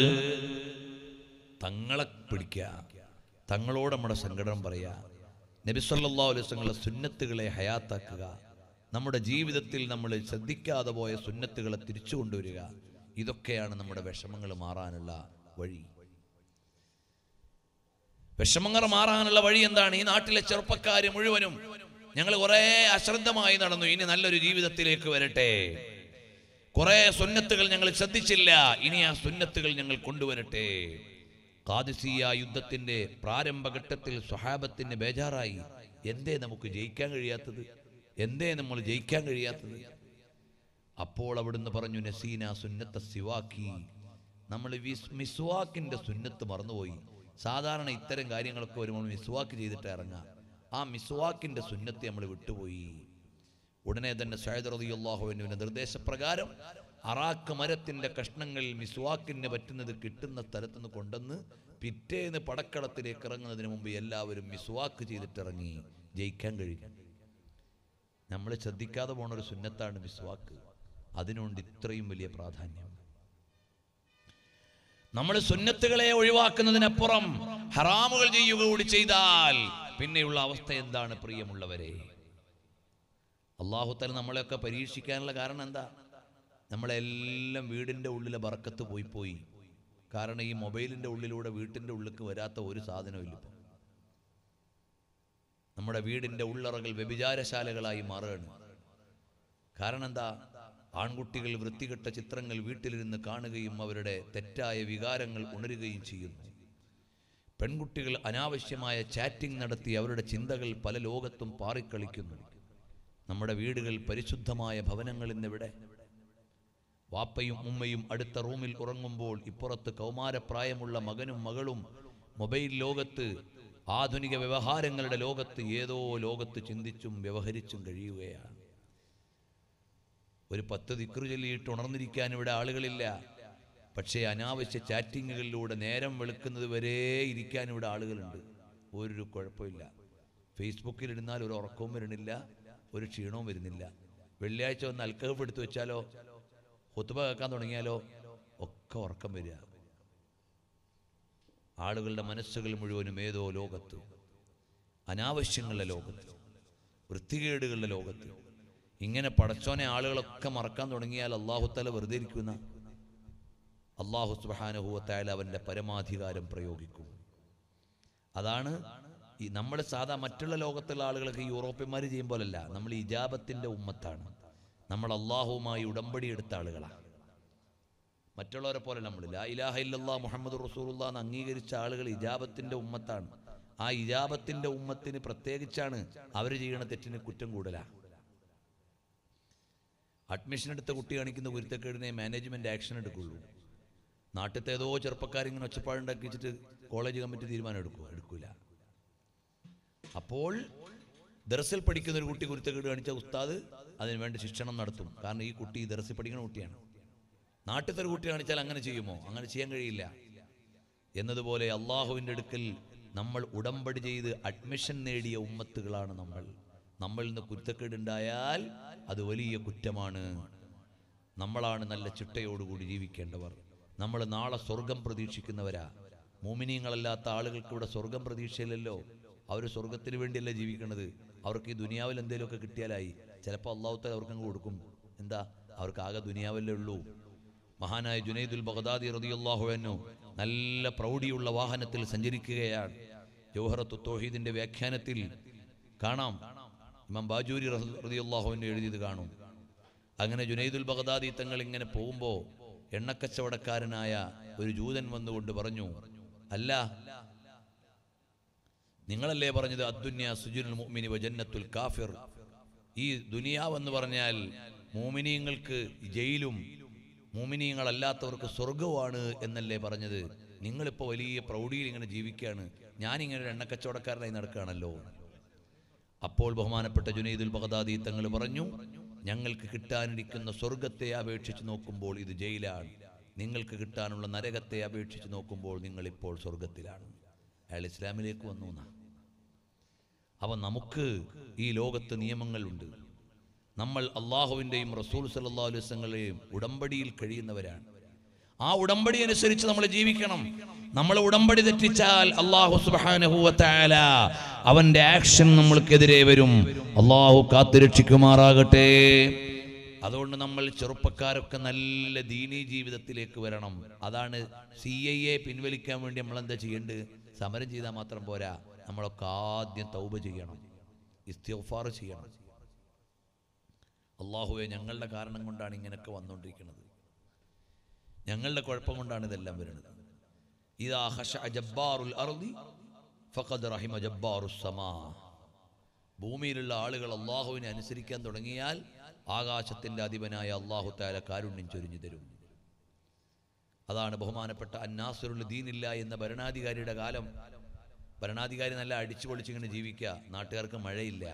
Speaker 1: തങ്ങളെ പിടിക്കുക തങ്ങളോട് നമ്മുടെ സങ്കടം പറയുക നബി സല്ലല്ലാഹു അലൈഹി വസല്ലമയുടെ സുന്നത്തുകളെ ഹയാത്താക്കുക നമ്മുടെ ജീവിതത്തിൽ നമ്മൾ ശ്രദ്ധിക്കാതെ പോയ സുന്നത്തുകളെ തിരിച്ചു കൊണ്ടുവരിക ഇതൊക്കെയാണ് നമ്മുടെ വിഷമങ്ങൾ മാറാനുള്ള വഴി വിഷമങ്ങൾ മാറാനുള്ള വഴി എന്താണ് ഈ നാട്ടിലെ ചെറുപ്പക്കാർ മുഴുവനും ഞങ്ങൾ കുറെ അശ്രദ്ധമായി നടന്നു ഇനി നല്ലൊരു ജീവിതത്തിലേക്ക് വരട്ടെ കുറെ സുന്നത്തുകൾ ഞങ്ങൾ ശ്രദ്ധിച്ചില്ല ഇനി ആ സുന്നത്തുകൾ ഞങ്ങൾ കൊണ്ടുവരട്ടെ കാദിസിയ യുദ്ധത്തിന്റെ പ്രാരംഭഘട്ടത്തിൽ സ്വഹാബത്തിന് ബേജാറായി എന്തേ നമുക്ക് ജയിക്കാൻ കഴിയാത്തത് എന്തേ നമ്മൾ ജയിക്കാൻ കഴിയാത്തത് അപ്പോൾ അവിടുന്ന് പറഞ്ഞു നസീന സുന്നത്ത സിവാക്കി നമ്മൾ വിസ് മിസ്വാക്കിന്റെ സുന്നത്ത് മറന്നുപോയി സാധാരണ ഇത്തരം കാര്യങ്ങളൊക്കെ വരുമ്പോൾ മിസ്വാക്ക് ചെയ്തിട്ട് ഇറങ്ങാം ആ മിസ്വാക്കിന്റെ സുന്നത്ത് നമ്മൾ വിട്ടുപോയി ഉടനെ തന്നെ സയ്യിദ് റളിയല്ലാഹുവിന്റെ നിർദ്ദേശപ്രകാരം അറാക്ക് മരത്തിന്റെ കഷ്ണങ്ങൾ മിസ്വാക്കിന് പറ്റുന്നത് കിട്ടുന്ന സ്ഥലത്ത് നിന്ന് കൊണ്ടുവന്ന് പിറ്റേന്ന് പടക്കളത്തിലേക്ക് ഇറങ്ങുന്നതിന് മുമ്പ് എല്ലാവരും മിസ്വാക്ക് ചെയ്തിട്ടിറങ്ങി ജയിക്കാൻ കഴിഞ്ഞു നമ്മൾ ശ്രദ്ധിക്കാതെ പോണ ഒരു സുന്നത്താണ് മിസ്വാക്ക് അതിനുണ്ട് ഇത്രയും വലിയ പ്രാധാന്യം നമ്മൾ സുന്നത്തുകളെ ഒഴിവാക്കുന്നതിനപ്പുറം ഹറാമുകൾ ചെയ്യുക കൂടി ചെയ്താൽ പിന്നെയുള്ള അവസ്ഥ എന്താണ് പ്രിയമുള്ളവരെ അള്ളാഹുത്തല നമ്മളെയൊക്കെ പരീക്ഷിക്കാനുള്ള കാരണം എന്താ നമ്മളെല്ലാം വീടിൻ്റെ ഉള്ളിലെ ബറക്കത്ത് പോയി പോയി കാരണം ഈ മൊബൈലിൻ്റെ ഉള്ളിലൂടെ വീട്ടിൻ്റെ ഉള്ളിലേക്ക് വരാത്ത ഒരു സാധനവും ഇല്ല ഇപ്പം നമ്മുടെ വീടിൻ്റെ ഉള്ളറകൾ വ്യഭിചാരശാലകളായി മാറുകയാണ് കാരണം എന്താ ആൺകുട്ടികൾ വൃത്തികെട്ട ചിത്രങ്ങൾ വീട്ടിലിരുന്ന് കാണുകയും അവരുടെ തെറ്റായ വികാരങ്ങൾ ഉണരുകയും ചെയ്യുന്നു പെൺകുട്ടികൾ അനാവശ്യമായ ചാറ്റിംഗ് നടത്തി അവരുടെ ചിന്തകൾ പല ലോകത്തും പാറിക്കളിക്കുന്നു നമ്മുടെ വീടുകൾ പരിശുദ്ധമായ ഭവനങ്ങൾ ഇന്നിവിടെ വാപ്പയും ഉമ്മയും അടുത്ത റൂമിൽ ഉറങ്ങുമ്പോൾ ഇപ്പുറത്ത് കൗമാരപ്രായമുള്ള മകനും മകളും മൊബൈൽ ലോകത്ത് ആധുനിക വ്യവഹാരങ്ങളുടെ ലോകത്ത് ഏതോ ലോകത്ത് ചിന്തിച്ചും വ്യവഹരിച്ചും കഴിയുകയാണ് ഒരു പത്ത് ദിക്റ് ചൊല്ലിയിട്ട് ഉണർന്നിരിക്കാൻ ഇവിടെ ആളുകളില്ല പക്ഷേ അനാവശ്യ ചാറ്റിങ്ങുകളിലൂടെ നേരം വെളുക്കുന്നത് വരെ ഇരിക്കാൻ ഇവിടെ ആളുകളുണ്ട് ഒരു കുഴപ്പമില്ല ഫേസ്ബുക്കിൽ ഇടുന്നാൽ ഒരു ഉറക്കവും വരുന്നില്ല ഒരു ക്ഷീണവും വരുന്നില്ല വെള്ളിയാഴ്ച ഒന്ന് അൽക്കഹഫ് എടുത്തു വെച്ചാലോ ഹുത്തുബ കേൾക്കാൻ തുടങ്ങിയാലോ ഒക്കെ ഉറക്കം വരിക ആളുകളുടെ മനസ്സുകൾ മുഴുവനും ഏതോ ലോകത്ത് അനാവശ്യങ്ങളുടെ ലോകത്ത് വൃത്തികേടുകളുടെ ലോകത്ത് ഇങ്ങനെ പടച്ചോനെ ആളുകളൊക്കെ മറക്കാൻ തുടങ്ങിയാൽ അള്ളാഹുത്തല വെറുതെ ഇരിക്കുന്ന അള്ളാഹു സുബാനുഭവത്തായാലും അവൻ്റെ പരമാധികാരം പ്രയോഗിക്കും അതാണ് ഈ നമ്മൾ സാധാ മറ്റുള്ള ലോകത്തുള്ള ആളുകളൊക്കെ യൂറോപ്യന്മാർ ചെയ്യും പോലല്ല നമ്മൾ ഇജാബത്തിൻ്റെ ഉമ്മത്താണ് നമ്മൾ അള്ളാഹുവുമായി ഉടമ്പടി എടുത്ത ആളുകളാണ് മറ്റുള്ളവരെ പോലെ നമ്മൾ ലാ ഇലാഹ ഇല്ലല്ലാ മുഹമ്മദ് റസൂലുള്ള എന്ന് അംഗീകരിച്ച ആളുകൾ ഇജാബത്തിന്റെ ഉമ്മത്താണ് ആ ഇജാബത്തിന്റെ ഉമ്മത്തിന് പ്രത്യേകിച്ചാണ് അവർ ചെയ്യണ തെറ്റിന് കുറ്റം കൂടുതലാ അഡ്മിഷൻ എടുത്ത കുട്ടി കാണിക്കുന്ന കുരുത്തക്കേടിനെ മാനേജ്മെന്റ് ആക്ഷൻ എടുക്കുള്ളൂ നാട്ടിലത്തെ ഏതോ ചെറുപ്പക്കാരിങ്ങനെ ഒച്ചപ്പാടുണ്ടാക്കി വെച്ചിട്ട് കോളേജ് കമ്മിറ്റി തീരുമാനം എടുക്കുമോ എടുക്കൂല അപ്പോൾ ദർസിൽ പഠിക്കുന്ന ഒരു കുട്ടി കുരുത്തക്കേട് കാണിച്ച ഉസ്താദ് അതിന് വേണ്ട ശിക്ഷണം നടത്തും കാരണം ഈ കുട്ടി ദർസിൽ പഠിക്കുന്ന കുട്ടിയാണ് നാട്ടിലത്തെ ഒരു കുട്ടി കാണിച്ചാൽ അങ്ങനെ ചെയ്യുമോ അങ്ങനെ ചെയ്യാൻ കഴിയില്ല എന്നതുപോലെ അള്ളാഹുവിൻ്റെ അടുക്കൽ നമ്മൾ ഉടമ്പടി ചെയ്ത് അഡ്മിഷൻ നേടിയ ഉമ്മത്തുകളാണ് നമ്മൾ നമ്മളിൽ നിന്ന് കുരുത്തക്കേടുണ്ടായാൽ അത് വലിയ കുറ്റമാണ് നമ്മളാണ് നല്ല ചിട്ടയോടുകൂടി ജീവിക്കേണ്ടവർ നമ്മൾ നാളെ സ്വർഗം പ്രതീക്ഷിക്കുന്നവരാ മോമിനിയങ്ങളല്ലാത്ത ആളുകൾക്ക് ഇവിടെ സ്വർഗം പ്രതീക്ഷയില്ലല്ലോ അവർ സ്വർഗത്തിന് വേണ്ടിയല്ല ജീവിക്കുന്നത് അവർക്ക് ഈ ദുനിയാവിൽ എന്തെങ്കിലുമൊക്കെ കിട്ടിയാലായി ചിലപ്പോൾ അള്ളാഹുത്തല അവർക്ക് അങ്ങ് കൊടുക്കും എന്താ അവർക്ക് ആകെ ദുനിയാവല്ലേ ഉള്ളൂ മഹാനായ ജുനൈദുൽ ബഗ്ദാദി റളിയല്ലാഹു അൻഹു നല്ല പ്രൗഢിയുള്ള വാഹനത്തിൽ സഞ്ചരിക്കുകയാണ് ജൗഹറത്തു തൗഹീദിന്റെ വ്യാഖ്യാനത്തിൽ കാണാം ഇമാം ബാജൂരി റളിയല്ലാഹു അൻഹു എഴുതിയത് കാണും അങ്ങനെ ജുനൈദുൽ ബഗ്ദാദി തങ്ങൾ ഇങ്ങനെ പോകുമ്പോൾ എണ്ണക്കച്ചവടക്കാരനായ ഒരു ജൂതൻ വന്നുകൊണ്ട് പറഞ്ഞു അല്ല നിങ്ങളല്ലേ പറഞ്ഞത് അദ്ദുന്യ സുജുനുൽ മുഅ്മിനി വജന്നത്തുൽ കാഫിർ ഈ ദുനിയാവെന്ന് പറഞ്ഞാൽ മൂമിനീങ്ങൾക്ക് ജയിലും മൂമിനീങ്ങളല്ലാത്തവർക്ക് സ്വർഗവുമാണ് എന്നല്ലേ പറഞ്ഞത് നിങ്ങളിപ്പോൾ വലിയ പ്രൗഢിയിൽ ഇങ്ങനെ ജീവിക്കുകയാണ് ഞാനിങ്ങനെ ഒരു എണ്ണക്കച്ചവടക്കാരനായി നടക്കുകയാണല്ലോ അപ്പോൾ ബഹുമാനപ്പെട്ട ജുനൈദുൽ ബഗ്ദാദി തങ്ങൾ പറഞ്ഞു ഞങ്ങൾക്ക് കിട്ടാനിരിക്കുന്ന സ്വർഗത്തെ അപേക്ഷിച്ച് നോക്കുമ്പോൾ ഇത് ജയിലാണ് നിങ്ങൾക്ക് കിട്ടാനുള്ള നരകത്തെ അപേക്ഷിച്ച് നോക്കുമ്പോൾ നിങ്ങളിപ്പോൾ സ്വർഗത്തിലാണ് അയാൾ ഇസ്ലാമിലേക്ക് വന്നു എന്നാ അവ നമുക്ക് ഈ ലോകത്ത് നിയമങ്ങളുണ്ട് നമ്മൾ അള്ളാഹുവിൻ്റെയും റസൂൽ സല്ലാ അലുസങ്ങളെയും ഉടമ്പടിയിൽ കഴിയുന്നവരാണ് ആ ഉടമ്പടി അനുസരിച്ച് നമ്മൾ ജീവിക്കണം നമ്മൾ ഉടമ്പടി തെറ്റിച്ചാൽ അള്ളാഹു സുബാനഹുവല അവന്റെ ആക്ഷൻ നമ്മൾക്കെതിരെ വരും അള്ളാഹു കാത്തുരക്ഷിക്കുമാറാകട്ടെ അതുകൊണ്ട് നമ്മൾ ചെറുപ്പക്കാരൊക്കെ നല്ല ദീനീ ജീവിതത്തിലേക്ക് വരണം അതാണ് സി ഐ എ പിൻവലിക്കാൻ വേണ്ടി നമ്മൾ എന്താ ചെയ്യേണ്ടത് സമരം ചെയ്താൽ മാത്രം പോരാ നമ്മളൊക്കെ ആദ്യം തൗബ ചെയ്യണം ഇസ്തിഫാർ ചെയ്യണം അള്ളാഹുവെ ഞങ്ങളുടെ കാരണം കൊണ്ടാണ് ഇങ്ങനെയൊക്കെ വന്നുകൊണ്ടിരിക്കുന്നത് ഞങ്ങളുടെ കുഴപ്പം കൊണ്ടാണ് ഇതെല്ലാം വരുന്നത് ഇതാ ഹഷ ജബ്ബാറുൽ അർദി ഫഖദ് റഹിമ ജബ്ബാറുസ് സമാ ഭൂമിയിലുള്ള ആളുകൾ അള്ളാഹുവിനെ അനുസരിക്കാൻ തുടങ്ങിയാൽ ആകാശത്തിന്റെ അധിപനായ അള്ളാഹു താല കാരുണ്യം ചൊരിഞ്ഞു തരും അതാണ് ബഹുമാനപ്പെട്ട അന്നാസുറുൽ ദീനില്ല എന്ന ഭരണാധികാരിയുടെ കാലം ഭരണാധികാരി നല്ല അടിച്ചു പൊളിച്ചിങ്ങനെ ജീവിക്കുക നാട്ടുകാർക്ക് മഴയില്ല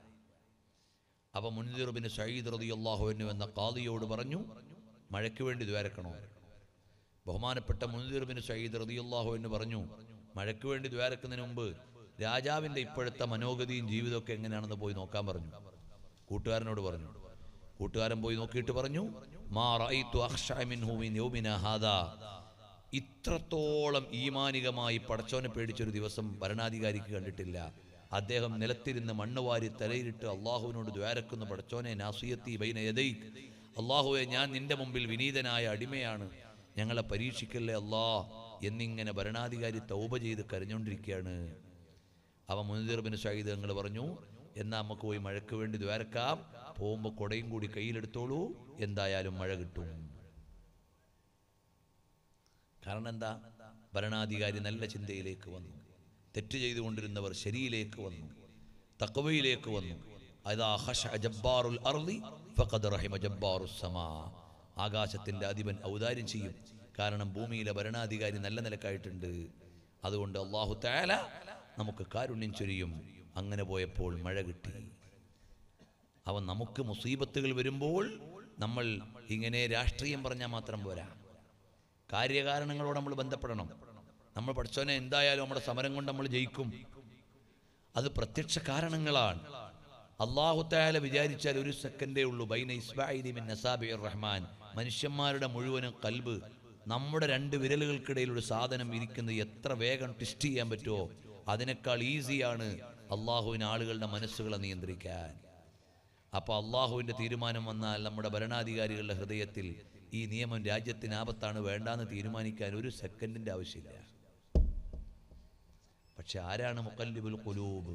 Speaker 1: അപ്പൊ മുൻതിർബിന് സയ്യിദ് റതി അള്ളാഹുവിനു എന്ന കാദിയോട് പറഞ്ഞു മഴയ്ക്ക് വേണ്ടി ദ്വാരക്കണോ ബഹുമാനപ്പെട്ട മുൻതിർബിന് സയ്യിദ് റതി അള്ളാഹുവിന് പറഞ്ഞു മഴയ്ക്ക് വേണ്ടി ദ്വാരക്കുന്നതിന് മുമ്പ് രാജാവിന്റെ ഇപ്പോഴത്തെ മനോഗതിയും ജീവിതമൊക്കെ എങ്ങനെയാണെന്ന് പോയി നോക്കാൻ പറഞ്ഞു കൂട്ടുകാരനോട് പറഞ്ഞു കൂട്ടുകാരൻ പോയി നോക്കിയിട്ട് പറഞ്ഞു മാ റഅയ്തു അഖ്ശഅ മിൻഹു മിൻ യൗമിന ഹാദാ ഇത്രത്തോളം ഈമാനികമായി പടച്ചോനെ പേടിച്ചൊരു ദിവസം ഭരണാധികാരിക്ക് കണ്ടിട്ടില്ല അദ്ദേഹം നിലത്തിരുന്ന് മണ്ണ് വാരി തലയിലിട്ട് അള്ളാഹുവിനോട് ദ്വാരക്കുന്ന പടച്ചോനെ നാസിയത്തി ബൈന യദൈ അള്ളാഹുവെ ഞാൻ നിന്റെ മുമ്പിൽ വിനീതനായ അടിമയാണ് ഞങ്ങളെ പരീക്ഷിക്കല്ലേ അല്ലാ എന്നിങ്ങനെ ഭരണാധികാരി തൗബ ചെയ്ത് കരഞ്ഞുകൊണ്ടിരിക്കുകയാണ് അവ മുനീർബിന് ഷഹീദ് ഞങ്ങൾ പറഞ്ഞു എന്നാ നമുക്ക് പോയി മഴയ്ക്ക് വേണ്ടി ദ്വാരക്കാം പോകുമ്പോൾ കൊടയും കൂടി കയ്യിലെടുത്തോളൂ എന്തായാലും മഴ കിട്ടും കാരണം എന്താ ഭരണാധികാരി നല്ല ചിന്തയിലേക്ക് വന്നു തെറ്റ് ചെയ്തുകൊണ്ടിരുന്നവർ ശരിയിലേക്ക് വന്നു തക്കവയിലേക്ക് വന്നു അതാ ഹഷ ജബ്ബാറുൽ അർളി ഫഖദ് റഹിമ ജബ്ബാറുസ് സമാ ആകാശത്തിന്റെ അധിപൻ ഔദാര്യം ചെയ്യും കാരണം ഭൂമിയിലെ ഭരണാധികാരി നല്ല നിലക്കായിട്ടുണ്ട് അതുകൊണ്ട് അള്ളാഹു താല നമുക്ക് കാരുണ്യം ചൊരിയും അങ്ങനെ പോയപ്പോൾ മഴ കിട്ടി അവൻ നമുക്ക് മുസീബത്തുകൾ വരുമ്പോൾ നമ്മൾ ഇങ്ങനെ രാഷ്ട്രീയം പറഞ്ഞാൽ മാത്രം പോരാ കാര്യകാരണങ്ങളോട് നമ്മൾ ബന്ധപ്പെടണം നമ്മൾ പഠിച്ചവനെ എന്തായാലും നമ്മുടെ സമരം കൊണ്ട് നമ്മൾ ജയിക്കും അത് പ്രത്യക്ഷ കാരണങ്ങളാണ് അള്ളാഹുത്തായാല വിചാരിച്ചാൽ ഒരു സെക്കൻഡേ ഉള്ളൂ ബൈന ഇസ്ബായിദി മിൻ നസാബി റഹ്മാൻ മനുഷ്യന്മാരുടെ മുഴുവനും കൽബ് നമ്മുടെ രണ്ട് വിരലുകൾക്കിടയിൽ ഒരു സാധനം ഇരിക്കുന്നത് എത്ര വേഗം ട്വിസ്റ്റ് ചെയ്യാൻ പറ്റുമോ അതിനേക്കാൾ ഈസിയാണ് അള്ളാഹുവിന് ആളുകളുടെ മനസ്സുകളെ നിയന്ത്രിക്കാൻ അപ്പൊ അള്ളാഹുവിന്റെ തീരുമാനം വന്നാൽ നമ്മുടെ ഭരണാധികാരികളുടെ ഹൃദയത്തിൽ ഈ നിയമം രാജ്യത്തിന് ആപത്താണ് വേണ്ടാന്ന് തീരുമാനിക്കാൻ ഒരു സെക്കൻഡിന്റെ ആവശ്യമില്ല പക്ഷെ ആരാണ് മുക്കല്ലിബുൽ കുലൂബ്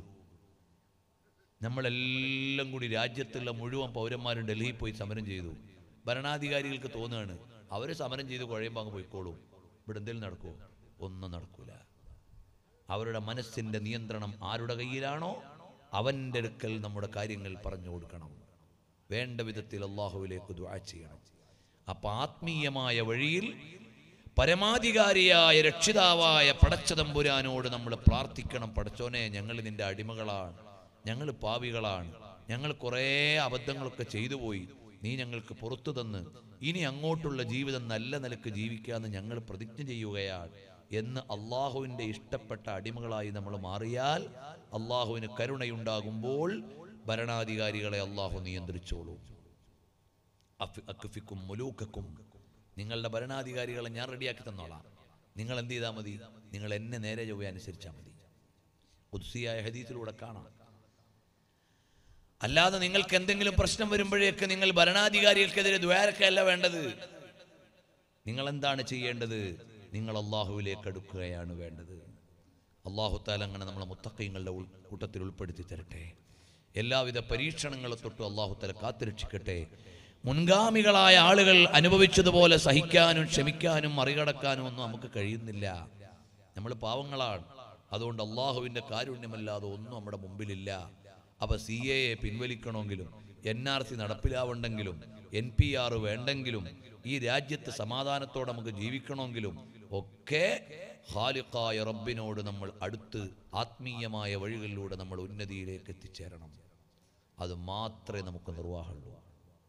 Speaker 1: നമ്മളെല്ലാം കൂടി രാജ്യത്തുള്ള മുഴുവൻ പൗരന്മാരും ഡൽഹിയിൽ പോയി സമരം ചെയ്തു ഭരണാധികാരികൾക്ക് തോന്നുകയാണ് അവർ സമരം ചെയ്ത് കുഴയുമ്പോൾ അങ്ങ് പോയിക്കോളും ഇവിടെ എന്തെങ്കിലും നടക്കുമോ ഒന്നും നടക്കൂല അവരുടെ മനസ്സിന്റെ നിയന്ത്രണം ആരുടെ കയ്യിലാണോ അവൻ്റെ അടുക്കൽ നമ്മുടെ കാര്യങ്ങൾ പറഞ്ഞു കൊടുക്കണം വേണ്ട വിധത്തിൽ അള്ളാഹുവിലേക്ക് ദുആ ചെയ്യണം അപ്പൊ ആത്മീയമായ വഴിയിൽ പരമാധികാരിയായ രക്ഷിതാവായ പടച്ചതമ്പുരാനോട് നമ്മൾ പ്രാർത്ഥിക്കണം പടച്ചോനെ ഞങ്ങൾ നിന്റെ അടിമകളാണ് ഞങ്ങൾ പാവികളാണ് ഞങ്ങൾ കുറേ അബദ്ധങ്ങളൊക്കെ ചെയ്തു പോയി നീ ഞങ്ങൾക്ക് പുറത്തു തന്ന് ഇനി അങ്ങോട്ടുള്ള ജീവിതം നല്ല നിലക്ക് ജീവിക്കാമെന്ന് ഞങ്ങൾ പ്രതിജ്ഞ ചെയ്യുകയാണ് എന്ന് അള്ളാഹുവിൻ്റെ ഇഷ്ടപ്പെട്ട അടിമകളായി നമ്മൾ മാറിയാൽ അള്ളാഹുവിന് കരുണയുണ്ടാകുമ്പോൾ ഭരണാധികാരികളെ അള്ളാഹു നിയന്ത്രിച്ചോളൂ അഫ്- അക്ഫിക്കും മുലൂക്കക്കും നിങ്ങളുടെ ഭരണാധികാരികളെ ഞാൻ റെഡിയാക്കി തന്നോളാം നിങ്ങൾ എന്ത് ചെയ്താൽ മതി നിങ്ങൾ എന്നെ നേരെ ചൊവ്വ അനുസരിച്ചാൽ മതി ഉദ്സിയായ ഹദീസിലൂടെ കാണാം അല്ലാതെ നിങ്ങൾക്ക് എന്തെങ്കിലും പ്രശ്നം വരുമ്പോഴേക്ക് നിങ്ങൾ ഭരണാധികാരികൾക്കെതിരെ ദ്വാരക്കല്ല വേണ്ടത് നിങ്ങൾ എന്താണ് ചെയ്യേണ്ടത് നിങ്ങൾ അള്ളാഹുവിലേക്ക് അടുക്കുകയാണ് വേണ്ടത് അള്ളാഹു താല അങ്ങനെ നമ്മളെ മുത്തക്കൈങ്ങളുടെ ഉൾ- കൂട്ടത്തിൽ ഉൾപ്പെടുത്തി തരട്ടെ എല്ലാവിധ പരീക്ഷണങ്ങളെ തൊട്ട് അള്ളാഹു താല കാത്തുരക്ഷിക്കട്ടെ മുൻഗാമികളായ ആളുകൾ അനുഭവിച്ചതുപോലെ സഹിക്കാനും ക്ഷമിക്കാനും മറികടക്കാനും ഒന്നും നമുക്ക് കഴിയുന്നില്ല നമ്മൾ പാവങ്ങളാണ് അതുകൊണ്ട് അള്ളാഹുവിൻ്റെ കാരുണ്യമല്ലാതെ ഒന്നും നമ്മുടെ മുമ്പിലില്ല അവ സി എ പിൻവലിക്കണമെങ്കിലും എൻ ആർ സി നടപ്പിലാവണ്ടെങ്കിലും എൻ പി ആർ വേണ്ടെങ്കിലും ഈ രാജ്യത്ത് സമാധാനത്തോടെ നമുക്ക് ജീവിക്കണമെങ്കിലും ഒക്കെ ഖാലിഖായ റബ്ബിനോട് നമ്മൾ അടുത്ത് ആത്മീയമായ വഴികളിലൂടെ നമ്മൾ ഉന്നതിയിലേക്ക് എത്തിച്ചേരണം അത് മാത്രമേ നമുക്ക് നിർവാഹമുള്ളൂ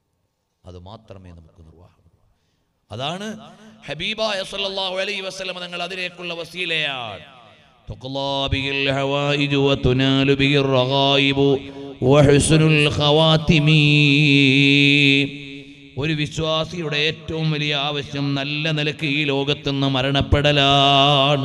Speaker 1: അത് മാത്രമേ നമുക്ക് നിർവാഹം അതാണ് ഹബീബായ സല്ലല്ലാഹു അലൈഹി വസല്ലം തങ്ങൾ അതിലേക്കുള്ള വസീലയാണ് تقضى به الحوائج وتنال به الرغائب وحسن الخواتم ഒരു വിശ്വാസിയുടെ ഏറ്റവും വലിയ ആവശ്യം നല്ല നിലക്ക് ഈ ലോകത്തുനിന്ന് മരണപ്പെടലാണ്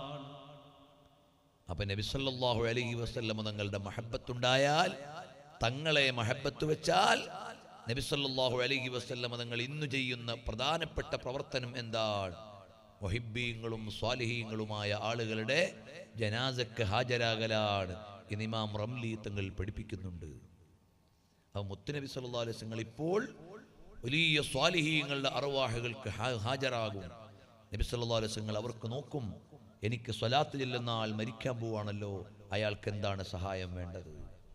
Speaker 1: അപ്പൊ നബി സല്ലല്ലാഹു അലൈഹി വസല്ലം തങ്ങളുടെ മഹബത്തുണ്ടായാൽ തങ്ങളെ മഹബത്ത് വെച്ചാൽ നബി സല്ലല്ലാഹു അലൈഹി വസല്ലം തങ്ങൾ ഇന്ന് ചെയ്യുന്ന പ്രധാനപ്പെട്ട പ്രവർത്തനം എന്താണ് മൊഹിബീങ്ങളും സ്വാലിഹീങ്ങളുമായ ആളുകളുടെ ജനാസക്ക് ഹാജരാകലാണ് എന്ന് ഇമാം റംലി തങ്ങൾ പഠിപ്പിക്കുന്നുണ്ട് അപ്പൊ മുത്തുനബി സല്ലല്ലാഹു അലൈഹി വസല്ലം ഇപ്പോൾ വലിയ സ്വാലിഹീങ്ങളുടെ അറുവാഹുകൾക്ക് ഹാ- ഹാജരാകും നബി സല്ലല്ലാഹു അലൈഹി വസല്ലം അവർക്ക് നോക്കും എനിക്ക് സ്വലാത്ത് ചെല്ലുന്ന ആൾ മരിക്കാൻ പോവാണല്ലോ അയാൾക്ക് എന്താണ് സഹായം വേണ്ടത്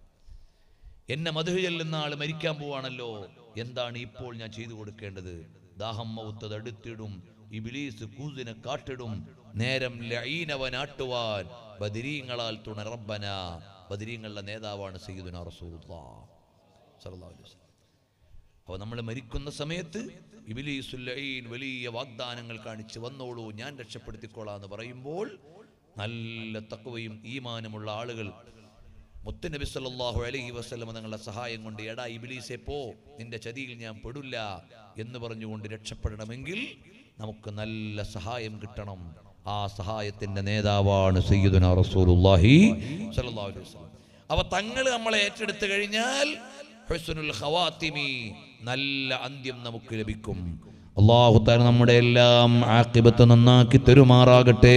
Speaker 1: എന്നെ മധു ചെല്ലുന്ന ആൾ മരിക്കാൻ പോവാണല്ലോ എന്താണ് ഇപ്പോൾ ഞാൻ ചെയ്തു കൊടുക്കേണ്ടത് ദാഹം മൗത്തത് അടുത്തിടും ഇബിലീസ് കൂസിനെ കാട്ടിടും നേരം ലഈനവനാട്ടുവാൻ ബദിരീങ്ങളാൽ തുണറബന ബദിരീങ്ങളുടെ നേതാവാണ് സയ്യിദുന റസൂലുള്ളാഹ് സ്വല്ലല്ലാഹു അലൈഹി വസല്ലം അപ്പോൾ നമ്മൾ മരിക്കുന്ന സമയത്ത് ഇബിലീസുല്ലീൻ വലിയ വാഗ്ദാനങ്ങൾ കാണിച്ച് വന്നോളൂ ഞാൻ രക്ഷപ്പെടുത്തിക്കോളാം എന്ന് പറയുമ്പോൾ നല്ല തക്കവയും ഈമാനുമുള്ള ആളുകൾ മുത്തുനബി സല്ലല്ലാഹു അലൈഹി വസല്ലം തങ്ങളുടെ സഹായം കൊണ്ട് എടാ ഇബിലീസെ പോ നിന്റെ ചതിയിൽ ഞാൻ പെടില്ല എന്ന് പറഞ്ഞുകൊണ്ട് രക്ഷപ്പെടണമെങ്കിൽ നമുക്ക് നല്ല സഹായം കിട്ടണം ആ സഹായത്തിന്റെ നേതാവാണ് സയ്യിദുന റസൂലുള്ളാഹി സ്വല്ലല്ലാഹു അലൈഹി വസല്ലം അവ തങ്ങൾ നമ്മളെ ഏറ്റെടുത്തു കഴിഞ്ഞാൽ ഹുസ്നുൽ ഖവാത്തിമി നല്ല അന്ത്യം നമുക്ക് ലഭിക്കും അള്ളാഹു താല നമ്മുടെ എല്ലാം ആക്കിബത്ത് നന്നാക്കി തെരുമാറാകട്ടെ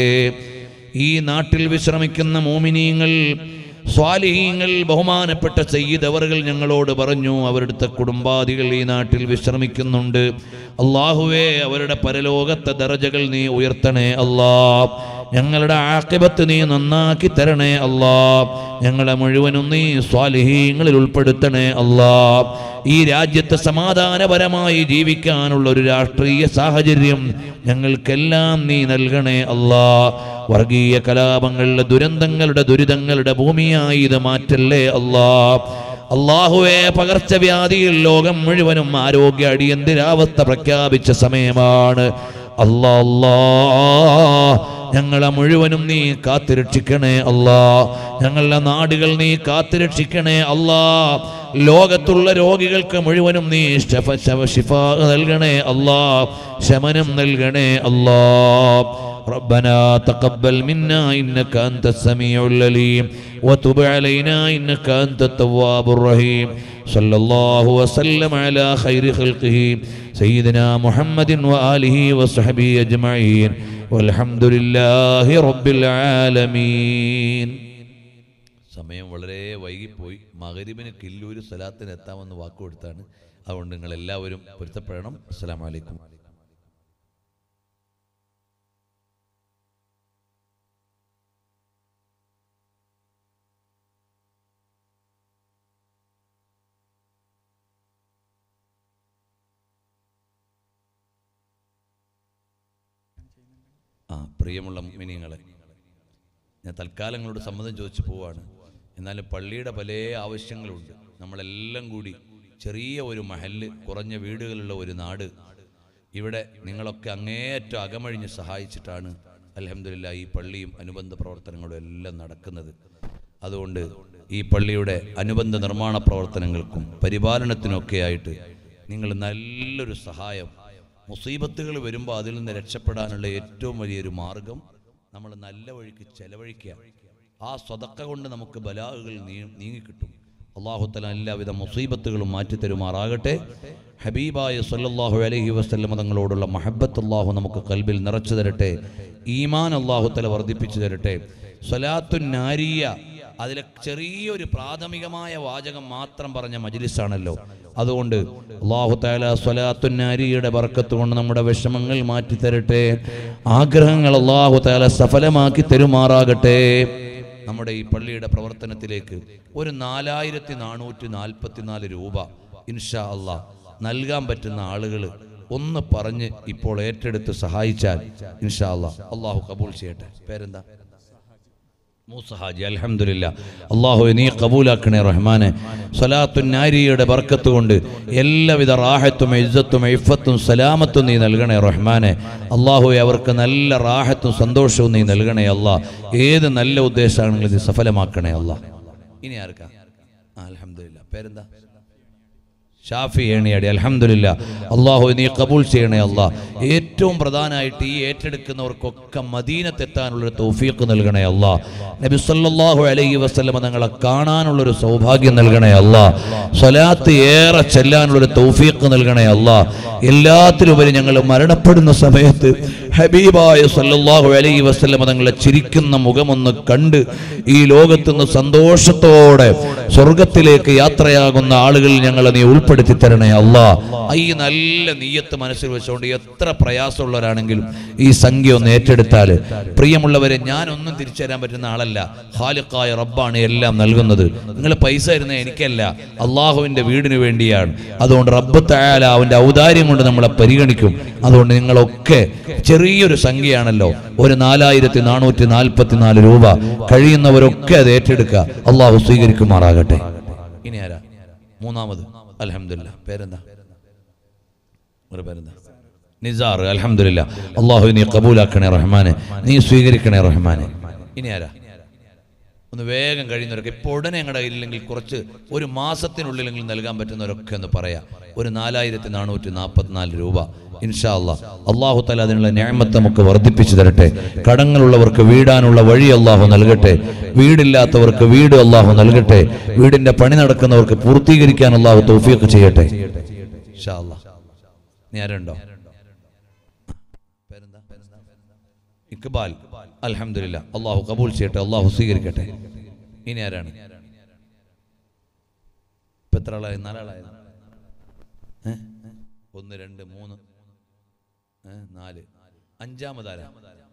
Speaker 1: ഈ നാട്ടിൽ വിശ്രമിക്കുന്ന മോമിനീങ്ങൾ സ്വാലിഹീങ്ങൾ ബഹുമാനപ്പെട്ട സയ്യിദ് അവറുകൾ ഞങ്ങളോട് പറഞ്ഞു അവരുടെ കുടുംബാദികൾ ഈ നാട്ടിൽ വിശ്രമിക്കുന്നുണ്ട് അള്ളാഹുവേ അവരുടെ പരലോകത്തെ ദറജകൾ നീ ഉയർത്തണേ അല്ലാ ഞങ്ങളുടെ ആക്കിബത്ത് നീ നന്നാക്കി തരണേ അല്ലാ ഞങ്ങളെ മുഴുവനും നീ സ്വാലിഹീങ്ങളിൽ ഉൾപ്പെടുത്തണേ അല്ലാ ഈ രാജ്യത്ത് സമാധാനപരമായി ജീവിക്കാനുള്ള ഒരു രാഷ്ട്രീയ സാഹചര്യം ഞങ്ങൾക്കെല്ലാം നീ നൽകണേ അല്ലാ വർഗീയ കലാപങ്ങളുടെ ദുരന്തങ്ങളുടെ ദുരിതങ്ങളുടെ ഭൂമിയായി ഇത് മാറ്റല്ലേ അല്ലാ അള്ളാഹുവെ പകർച്ചവ്യാധിയിൽ ലോകം മുഴുവനും ആരോഗ്യ അടിയന്തരാവസ്ഥ പ്രഖ്യാപിച്ച സമയമാണ് അല്ലാ അല്ലാ ഞങ്ങളെ മുഴുവനും നീ കാത്തുരക്ഷിക്കണേ അല്ലാ ഞങ്ങളുടെ നാടുകൾ നീ കാത്തുരക്ഷിക്കണേ അല്ലാ ലോകത്തുള്ള രോഗികൾക്ക് മുഴുവനും നീ ശഫ ശഫ ശിഫ നൽകണേ അല്ലാ ശമനം നൽകണേ അല്ലാ ربنا تقبل منا إنك أنت السميع العليم وتب علينا إنك أنت التواب الرحيم صلى الله وسلم على خير خلقه سيدنا محمد وآله وصحبه أجمعين والحمد لله رب العالمين സമയം വളരെ വൈകിപ്പോയി മകരിബിന് കില്ലൂര് സ്ഥലത്തിന് എത്താമെന്ന് വാക്കുകൊടുത്താണ് അതുകൊണ്ട് നിങ്ങൾ എല്ലാവരും പൊരുത്തപ്പെടണം അസ്സലാമു അലൈക്കും ആ പ്രിയമുള്ള മിനിങ്ങളെ ഞാൻ തൽക്കാലങ്ങളോട് സമ്മതം ചോദിച്ചു പോവാണ് എന്നാലും പള്ളിയുടെ പല ആവശ്യങ്ങളുണ്ട് നമ്മളെല്ലാം കൂടി ചെറിയ ഒരു മഹല് കുറഞ്ഞ വീടുകളുള്ള ഒരു നാട് ഇവിടെ നിങ്ങളൊക്കെ അങ്ങേയറ്റം അകമഴിഞ്ഞ് സഹായിച്ചിട്ടാണ് അലഹമില്ല ഈ പള്ളിയും അനുബന്ധ പ്രവർത്തനങ്ങളും എല്ലാം നടക്കുന്നത് അതുകൊണ്ട് ഈ പള്ളിയുടെ അനുബന്ധ നിർമ്മാണ പ്രവർത്തനങ്ങൾക്കും പരിപാലനത്തിനൊക്കെ ആയിട്ട് നിങ്ങൾ നല്ലൊരു സഹായം മുസീബത്തുകൾ വരുമ്പോൾ അതിൽ നിന്ന് രക്ഷപ്പെടാനുള്ള ഏറ്റവും വലിയൊരു മാർഗം നമ്മൾ നല്ല വഴിക്ക് ചെലവഴിക്കുക ആ സ്വതക്ക കൊണ്ട് നമുക്ക് ബലാഹുകൾ നീ നീങ്ങിക്കിട്ടും അള്ളാഹുത്തല എല്ലാവിധ മുസീബത്തുകളും മാറ്റിത്തരുമാറാകട്ടെ ഹബീബായ സല്ലല്ലാഹു അലൈഹി വസല്ലം തങ്ങളോടുള്ള മഹബത്ത് അള്ളാഹു നമുക്ക് കൽബിൽ നിറച്ചു തരട്ടെ ഈമാൻ അള്ളാഹുത്തല വർദ്ധിപ്പിച്ചു തരട്ടെ സ്വലാത്തു നാരിയ അതിലെ ചെറിയൊരു പ്രാഥമികമായ വാചകം മാത്രം പറഞ്ഞ മജ്ലിസാണല്ലോ അതുകൊണ്ട് അള്ളാഹു താല സ്വലാത്തു നാരിയുടെ ബർക്കത്ത് കൊണ്ട് നമ്മുടെ വിഷമങ്ങൾ മാറ്റി തരട്ടെ ആഗ്രഹങ്ങൾ അള്ളാഹു താല സഫലമാക്കി തരുമാറാകട്ടെ നമ്മുടെ ഈ പള്ളിയുടെ പ്രവർത്തനത്തിലേക്ക് ഒരു നാലായിരത്തി നാനൂറ്റി നാൽപ്പത്തിനാല് രൂപ ഇൻഷാ അള്ളാഹ് നൽകാൻ പറ്റുന്ന ആളുകൾ ഒന്ന് പറഞ്ഞ് ഇപ്പോൾ ഏറ്റെടുത്ത് സഹായിച്ചാൽ ഇൻഷാ അള്ളാഹ് അള്ളാഹു കബൂൾ ചെയ്യട്ടെ പേരെന്താ മൂസ ഹാജി അൽഹംദുലില്ല അള്ളാഹു നീ കബൂലാക്കണേ റഹ്മാനെ സലാത്തു നാരിയുടെ ബർക്കത്ത് കൊണ്ട് എല്ലാവിധ റാഹത്തും ഇജ്ജത്തും ഇഫത്തും സലാമത്തും നീ നൽകണേ റഹ്മാനെ അള്ളാഹു അവർക്ക് നല്ല റാഹത്തും സന്തോഷവും നീ നൽകണേ അല്ലാ ഏത് നല്ല ഉദ്ദേശമാണെങ്കിലും ഇത് സഫലമാക്കണേ അല്ലാ ഇനി ആർക്കാ അലഹമില്ല പേരെന്താ ഷാഫി ഏണിയാടി അലഹമില്ല അള്ളാഹു നീ കബൂൾ ചെയ്യണേ അല്ലാ ഏറ്റവും പ്രധാനമായിട്ട് ഈ ഏറ്റെടുക്കുന്നവർക്കൊക്കെ മദീനത്തെത്താനുള്ളൊരു തൗഫീഖ് നൽകണേ അല്ലാ നബി സല്ലല്ലാഹു അലൈഹി വസല്ലമ തങ്ങളെ കാണാനുള്ളൊരു സൗഭാഗ്യം നൽകണേ അല്ലാ സ്വലാത്ത് ഏറെ ചെല്ലാനുള്ളൊരു തൗഫീഖ് നൽകണേ അല്ലാ എല്ലാത്തിലുപരി ഞങ്ങൾ മരണപ്പെടുന്ന സമയത്ത് ഹബീബായ സല്ലല്ലാഹു അലൈഹി വസല്ലമ തങ്ങളെ ചിരിക്കുന്ന മുഖമൊന്ന് കണ്ട് ഈ ലോകത്തുനിന്ന് സന്തോഷത്തോടെ സ്വർഗത്തിലേക്ക് യാത്രയാകുന്ന ആളുകളിൽ ഞങ്ങളെ നീ ഉൾപ്പെടുത്തി തരണേ അല്ലാ ഈ നല്ല നീയത്ത് മനസ്സിൽ വെച്ചുകൊണ്ട് എത്ര പ്രയാസമുള്ളവരാണെങ്കിലും ഈ സംഖ്യ ഒന്ന് ഏറ്റെടുത്താൽ പ്രിയമുള്ളവരെ ഞാനൊന്നും തിരിച്ചു തരാൻ പറ്റുന്ന ആളല്ല ഖാലിഖായ റബ്ബാണ് എല്ലാം നൽകുന്നത് നിങ്ങൾ പൈസ തരുന്ന എനിക്കല്ല അള്ളാഹുവിന്റെ വീടിന് വേണ്ടിയാണ് അതുകൊണ്ട് റബ്ബ് തയാല അവന്റെ ഔദാര്യം കൊണ്ട് നമ്മളെ പരിഗണിക്കും അതുകൊണ്ട് നിങ്ങളൊക്കെ ചെറിയൊരു സംഖ്യയാണല്ലോ ഒരു നാലായിരത്തി നാനൂറ്റി നാൽപ്പത്തി നാല് രൂപ കഴിയുന്നവരൊക്കെ അത് ഏറ്റെടുക്കുക അള്ളാഹു സ്വീകരിക്കുമാറാകട്ടെ ഇനി ആരാ മൂന്നാമത് അലഹമില്ല പേരെന്താ ഒരു പേരെന്താ നിസാർ അലഹമില്ല അള്ളാഹു നീ കബൂലാക്കണേ റഹ്മാനെ നീ സ്വീകരിക്കണേ റഹ്മാനെ ഇനി ആരാ ഒന്ന് വേഗം കഴിയുന്നവരൊക്കെ ഇപ്പോൾ ഉടനെ ഞങ്ങളുടെ കയ്യിലില്ലെങ്കിൽ കുറച്ച് ഒരു മാസത്തിനുള്ളിലെങ്കിലും നൽകാൻ പറ്റുന്നവരൊക്കെ ഒന്ന് പറയാം ഒരു നാലായിരത്തി നാനൂറ്റി നാൽപ്പത്തിനാല് രൂപ ഇൻഷാ അല്ലാ അള്ളാഹു തല അതിനുള്ള ന്യായമത്ത് നമുക്ക് വർദ്ധിപ്പിച്ചു തരട്ടെ കടങ്ങളുള്ളവർക്ക് വീടാനുള്ള വഴി അള്ളാഹു നൽകട്ടെ വീടില്ലാത്തവർക്ക് വീട് അള്ളാഹു നൽകട്ടെ വീടിന്റെ പണി നടക്കുന്നവർക്ക് പൂർത്തീകരിക്കാൻ അള്ളാഹു തൗഫീഖ് ചെയ്യട്ടെ ഇൻഷാ അല്ലാ നീ ആരുണ്ടോ പേരെന്താ ഇക്ബാൽ അൽഹംദുലില്ലാ അള്ളാഹു കബൂൽ ചെയ്യട്ടെ അള്ളാഹു സ്വീകരിക്കട്ടെ ഇനി ആരാണ് ഇപ്പൊ എത്ര ആളായി നാലാളായത് ഏ? ഒന്ന് രണ്ട് മൂന്ന് ഏ? നാല് അഞ്ചാമതാരാ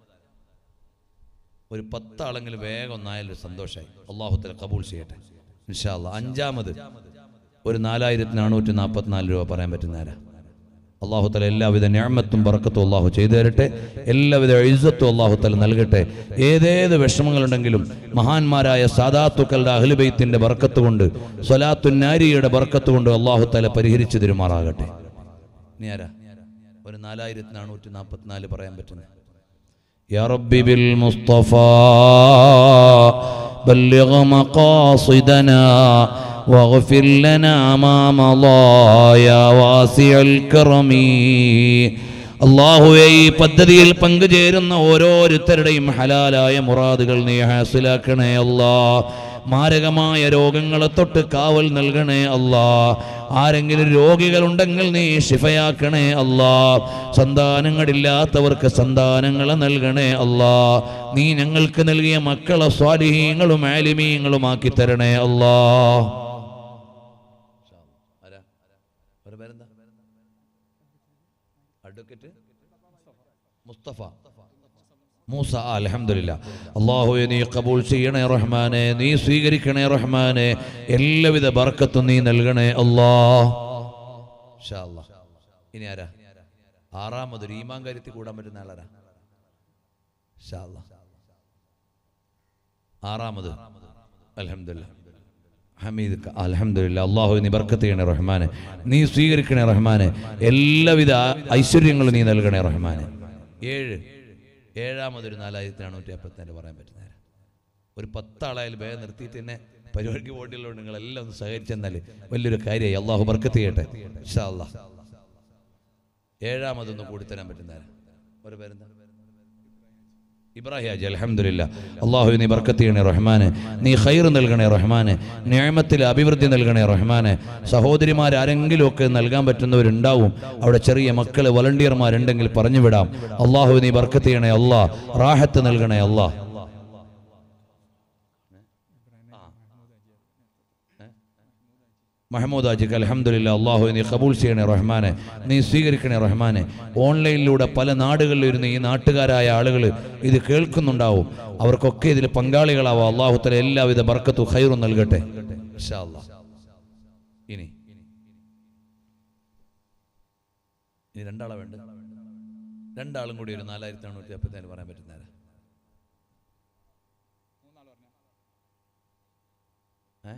Speaker 1: ഒരു പത്താളെങ്കിലും വേഗം ഒന്നായാലും സന്തോഷമായി അള്ളാഹുത്തല കബൂൽ ചെയ്യട്ടെ ഇൻഷാ അല്ലാ അഞ്ചാമത് ഒരു നാലായിരത്തി നാനൂറ്റി നാൽപ്പത്തിനാല് രൂപ പറയാൻ പറ്റുന്ന ആരാ അള്ളാഹു തല എല്ലാവിധ ഞാമത്തും പറക്കത്തും അള്ളാഹു ചെയ്തു തരട്ടെ എല്ലാവിധ എഴുത്തത്തും അള്ളാഹു തല നൽകട്ടെ ഏതേത് വിഷമങ്ങളുണ്ടെങ്കിലും മഹാന്മാരായ സാദാത്തുക്കളുടെ അഹ്ലുബൈത്തിന്റെ ബർക്കത്ത് കൊണ്ട് സ്വലാത്തുന്നാരിയുടെ ബർക്കത്ത് കൊണ്ട് അള്ളാഹു തല പരിഹരിച്ചു തരുമാറാകട്ടെ ഇനി ആരാ ഒരു നാലായിരത്തി നാനൂറ്റി നാൽപ്പത്തിനാല് പറയാൻ പറ്റുന്നത് يا ربي بالمصطفى بلغ مقاصدنا واغفر لنا ما مضى يا واسع الكرم അള്ളാഹുവെ ഈ പദ്ധതിയിൽ പങ്കുചേരുന്ന ഓരോരുത്തരുടെയും ഹലാലായ മുറാദുകൾ നീ ഹാസിലാക്കണേ അല്ലാ മാരകമായ രോഗങ്ങളെ തൊട്ട് കാവൽ നൽകണേ അല്ലാ ആരെങ്കിലും രോഗികളുണ്ടെങ്കിൽ നീ ശിഫയാക്കണേ അല്ലാ സന്താനങ്ങളില്ലാത്തവർക്ക് സന്താനങ്ങളെ നൽകണേ അല്ലാ നീ ഞങ്ങൾക്ക് നൽകിയ മക്കളെ സ്വാലിഹീങ്ങളും ആലിമീങ്ങളുമാക്കി തരണേ അല്ലാ അഡ്വക്കേറ്റ് മുസ്തഫ മൂസ അലഹമില്ല അള്ളാഹുയെ നീ കബൂൾ ചെയ്യണേ റഹ്മാനെ നീ സ്വീകരിക്കണേ റഹ്മാനെ എല്ലാവിധ ബർക്കത്തും നീ നൽകണേ അല്ലാ ഇൻഷാ അല്ലാ. ഇനി ആരാ ആറാമതൊരു ഈമാൻ കാര്യത്തിൽ കൂടാൻ പറ്റുന്ന ആളാരാ ഇൻഷാ അല്ലാ. ആറാമത് അലഹമില്ല ഹമീദ് അലഹമില്ല അള്ളാഹു നീ ബർക്കത്ത് ചെയ്യണേ റഹ്മാനെ നീ സ്വീകരിക്കണേ റഹ്മാനെ എല്ലാവിധ ഐശ്വര്യങ്ങളും നീ നൽകണേ റഹ്മാനെ ഏഴ് ഏഴാമതൊരു നാലായിരത്തി നാനൂറ്റി അപ്പത്തിനാല് പറയാൻ പറ്റുന്ന ഒരു പത്താളായാലും വേഗം നിർത്തിയിട്ട് തന്നെ പരിപാടിക്ക് പോട്ടിയുള്ളതുകൊണ്ട് നിങ്ങളെല്ലാം ഒന്ന് സഹകരിച്ചെന്നാൽ വലിയൊരു കാര്യമായി അള്ളാഹു ബർക്കത്ത് ചെയ്യട്ടെ ഇൻഷാ അല്ലാ ഏഴാമതൊന്ന് കൂടി തരാൻ പറ്റുന്ന ഒരു പേരെന്താ ഇബ്രാഹിം ഹാജി അലഹമില്ല അള്ളാഹു നീ ബർക്കത്ത് ചെയ്യണേ റഹ്മാനെ നീ ഖൈർ നൽകണേ റഹ്മാനെ ന്യായമത്തിൽ അഭിവൃദ്ധി നൽകണേ റഹ്മാനെ സഹോദരിമാർ ആരെങ്കിലും ഒക്കെ നൽകാൻ പറ്റുന്നവരുണ്ടാവും അവിടെ ചെറിയ മക്കള് വളണ്ടിയർമാരുണ്ടെങ്കിൽ പറഞ്ഞു വിടാം അള്ളാഹു നീ ബർക്കത്ത് ചെയ്യണേ അല്ലാ റാഹത്ത് നൽകണേ അല്ലാ മഹമ്മൂദ് ആജിക്ക് അലഹമില്ല അള്ളാഹു നീ കബൂൾ ചെയ്യണേ റഹ്മാനെ നീ സ്വീകരിക്കണേ റഹ്മാനെ ഓൺലൈനിലൂടെ പല നാടുകളിൽ ഇരുന്ന് ഈ നാട്ടുകാരായ ആളുകൾ ഇത് കേൾക്കുന്നുണ്ടാവും അവർക്കൊക്കെ ഇതിൽ പങ്കാളികളാവും അള്ളാഹു തല എല്ലാവിധ ബർക്കത്തും ഖൈറും നൽകട്ടെ ഇൻഷാ അല്ലാ. ഇനി ഇനി രണ്ടാളെ വേണ്ട രണ്ടാളും കൂടി ഒരു നാലായിരത്തി നാനൂറ്റി അപ്പത്തേന് പറയാൻ പറ്റുന്നേരം ഏ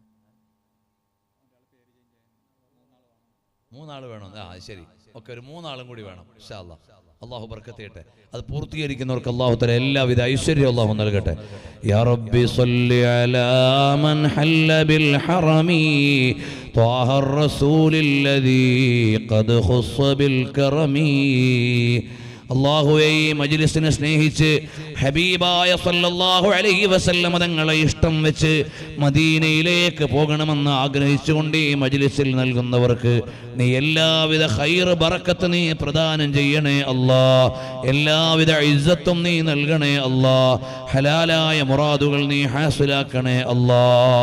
Speaker 1: മൂന്നാൾ വേണം ആ ശരി ഓക്കെ ഒരു മൂന്നാളും കൂടി വേണം ഇൻഷാ അല്ലാ അള്ളാഹു ബർക്കത്ത് ചെയ്യട്ടെ അത് പൂർത്തീകരിക്കുന്നവർക്ക് അള്ളാഹു തല എല്ലാവിധ ഐശ്വര്യം അള്ളാഹു നൽകട്ടെ യാ റബ്ബി സ്വല്ലി അലാ മൻ ഹല്ല ബിൽ ഹറമി طه الرسول الذي قد خص بالكرم അള്ളാഹുവെ ഈ മജ്ലിസിനെ സ്നേഹിച്ച് ഹബീബായ സല്ലല്ലാഹു അലൈഹി വസല്ലം തങ്ങളെ ഇഷ്ടം വെച്ച് മദീനയിലേക്ക് പോകണമെന്ന് ആഗ്രഹിച്ചുകൊണ്ട് ഈ മജ്ലിസിൽ നൽകുന്നവർക്ക് നീ എല്ലാവിധ ഖൈർ ബറക്കത്ത് നീ പ്രദാനം ചെയ്യണേ അല്ലാ എല്ലാവിധ ഇസ്സത്തും നീ നൽകണേ അല്ലാ ഹലാലായ മുറാദുകൾ നീ ഹാസിലാക്കണേ അല്ലാ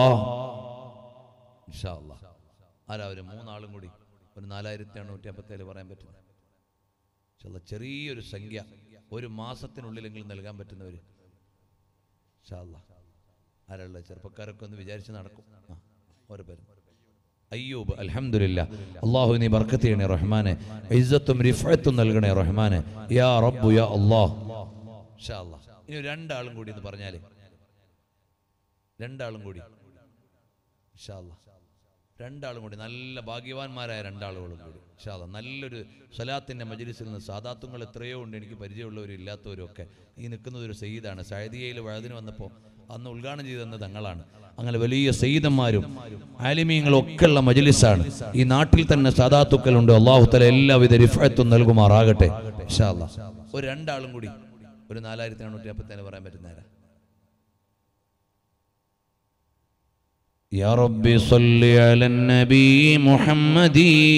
Speaker 1: ഇൻഷാ അല്ലാ ആരാ ഒരു മൂന്നാളും കൂടി ഒരു നാലായിരത്തി എണ്ണൂറ്റി അമ്പത്തേഴ് പറയാൻ പറ്റുന്നത് ചില ചെറിയൊരു സംഖ്യ ഒരു മാസത്തിനുള്ളിലെങ്കിലും നൽകാൻ പറ്റുന്നവർ ആരുള്ള ചെറുപ്പക്കാരൊക്കെ ഒന്ന് വിചാരിച്ച് നടക്കും ആ ഓരോ പേരും അയ്യൂബ് അൽഹംദുലില്ല അള്ളാഹു നീ ബർക്കത്ത് ചെയ്യണേ റഹ്മാനെ ഇസ്സത്തും റിഫത്തും നൽകണേ റഹ്മാനെ യാ റബ്ബു യാ അല്ലാഹ് ഇൻഷാ അല്ലാ ഇനി രണ്ടാളും കൂടി എന്ന് പറഞ്ഞാലേ രണ്ടാളും കൂടി ഇൻഷാ അല്ലാ രണ്ടാളും കൂടി നല്ല ഭാഗ്യവാന്മാരായ രണ്ടാളുകളും കൂടി ഷാദ നല്ലൊരു സലാത്തിൻ്റെ മജലിസിൽ നിന്ന് സാദാത്തുങ്ങൾ എത്രയോ ഉണ്ട് എനിക്ക് പരിചയമുള്ളവരും ഇല്ലാത്തവരും ഒക്കെ ഈ നിൽക്കുന്നത് ഒരു സയ്യിദാണ് സൈദിയയിൽ വഴുതിന് വന്നപ്പോൾ അന്ന് ഉദ്ഘാടനം ചെയ്തെന്ന തങ്ങളാണ് അങ്ങനെ വലിയ സയ്യിദന്മാരും ആലിമീങ്ങളും ഒക്കെ ഉള്ള മജലിസാണ് ഈ നാട്ടിൽ തന്നെ സാദാത്തുക്കളുണ്ട് അള്ളാഹു തല എല്ലാവിധ റിഫത്തും നൽകുമാറാകട്ടെ ഷാ അല്ലാ ഒരു രണ്ടാളും കൂടി ഒരു നാലായിരത്തി നാനൂറ്റി അപ്പത്തേന് പറയാൻ പറ്റുന്നേരാ يا رب صل على النبي محمد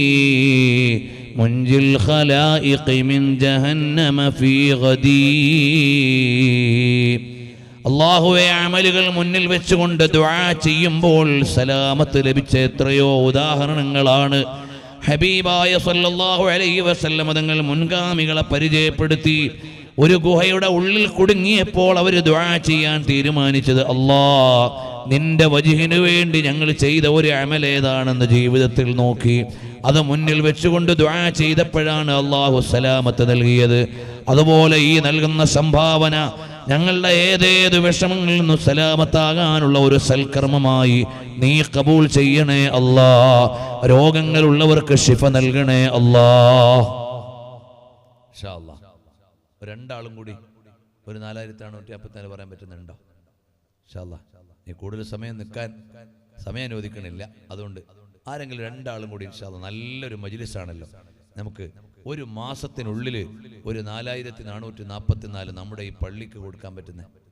Speaker 1: منجي الخلائق من جهنم في غدي അള്ളാഹുവെ അമലുകൾ മുന്നിൽ വെച്ചുകൊണ്ട് ദുആ ചെയ്യുമ്പോൾ സലാമത്ത് ലഭിച്ച എത്രയോ ഉദാഹരണങ്ങളാണ് ഹബീബായ സല്ലല്ലാഹു അലൈഹി വസല്ലം തങ്ങൾ മുൻഗാമികളെ പരിചയപ്പെടുത്തി ഒരു ഗുഹയുടെ ഉള്ളിൽ കുടുങ്ങിയപ്പോൾ അവർ ദുആ ചെയ്യാൻ തീരുമാനിച്ചത് അല്ലാ നിന്റെ വജിഹിനു വേണ്ടി ഞങ്ങൾ ചെയ്ത ഒരു അമലേതാണെന്ന് ജീവിതത്തിൽ നോക്കി അത് മുന്നിൽ വെച്ചുകൊണ്ട് ദുആ ചെയ്തപ്പോഴാണ് അള്ളാഹു സലാമത്ത് നൽകിയത് അതുപോലെ ഈ നൽകുന്ന സംഭാവന ഞങ്ങളുടെ ഏതേത് വിഷമങ്ങളിൽ നിന്നും സലാമത്താകാനുള്ള ഒരു സൽക്കർമ്മമായി നീ കബൂൾ ചെയ്യണേ അല്ലാ രോഗങ്ങളുള്ളവർക്ക് ശിഫ നൽകണേ അല്ലാ ഇൻഷാ അല്ലാ. രണ്ടാളും കൂടി ഒരു നാലായിരത്തി അറുന്നൂറ്റി അപ്പത്തിനാല് പറയാൻ പറ്റുന്നുണ്ടോ ഇൻഷാല്ലാ നീ കൂടുതൽ സമയം നിൽക്കാൻ സമയം അനുവദിക്കണില്ല അതുകൊണ്ട് ആരെങ്കിലും രണ്ടാളും കൂടി ഇൻഷാല്ല നല്ലൊരു മജിലിസാണല്ലോ നമുക്ക് ഒരു മാസത്തിനുള്ളിൽ ഒരു നാലായിരത്തി നാനൂറ്റി നാൽപ്പത്തി നാല് നമ്മുടെ ഈ പള്ളിക്ക് കൊടുക്കാൻ പറ്റുന്ന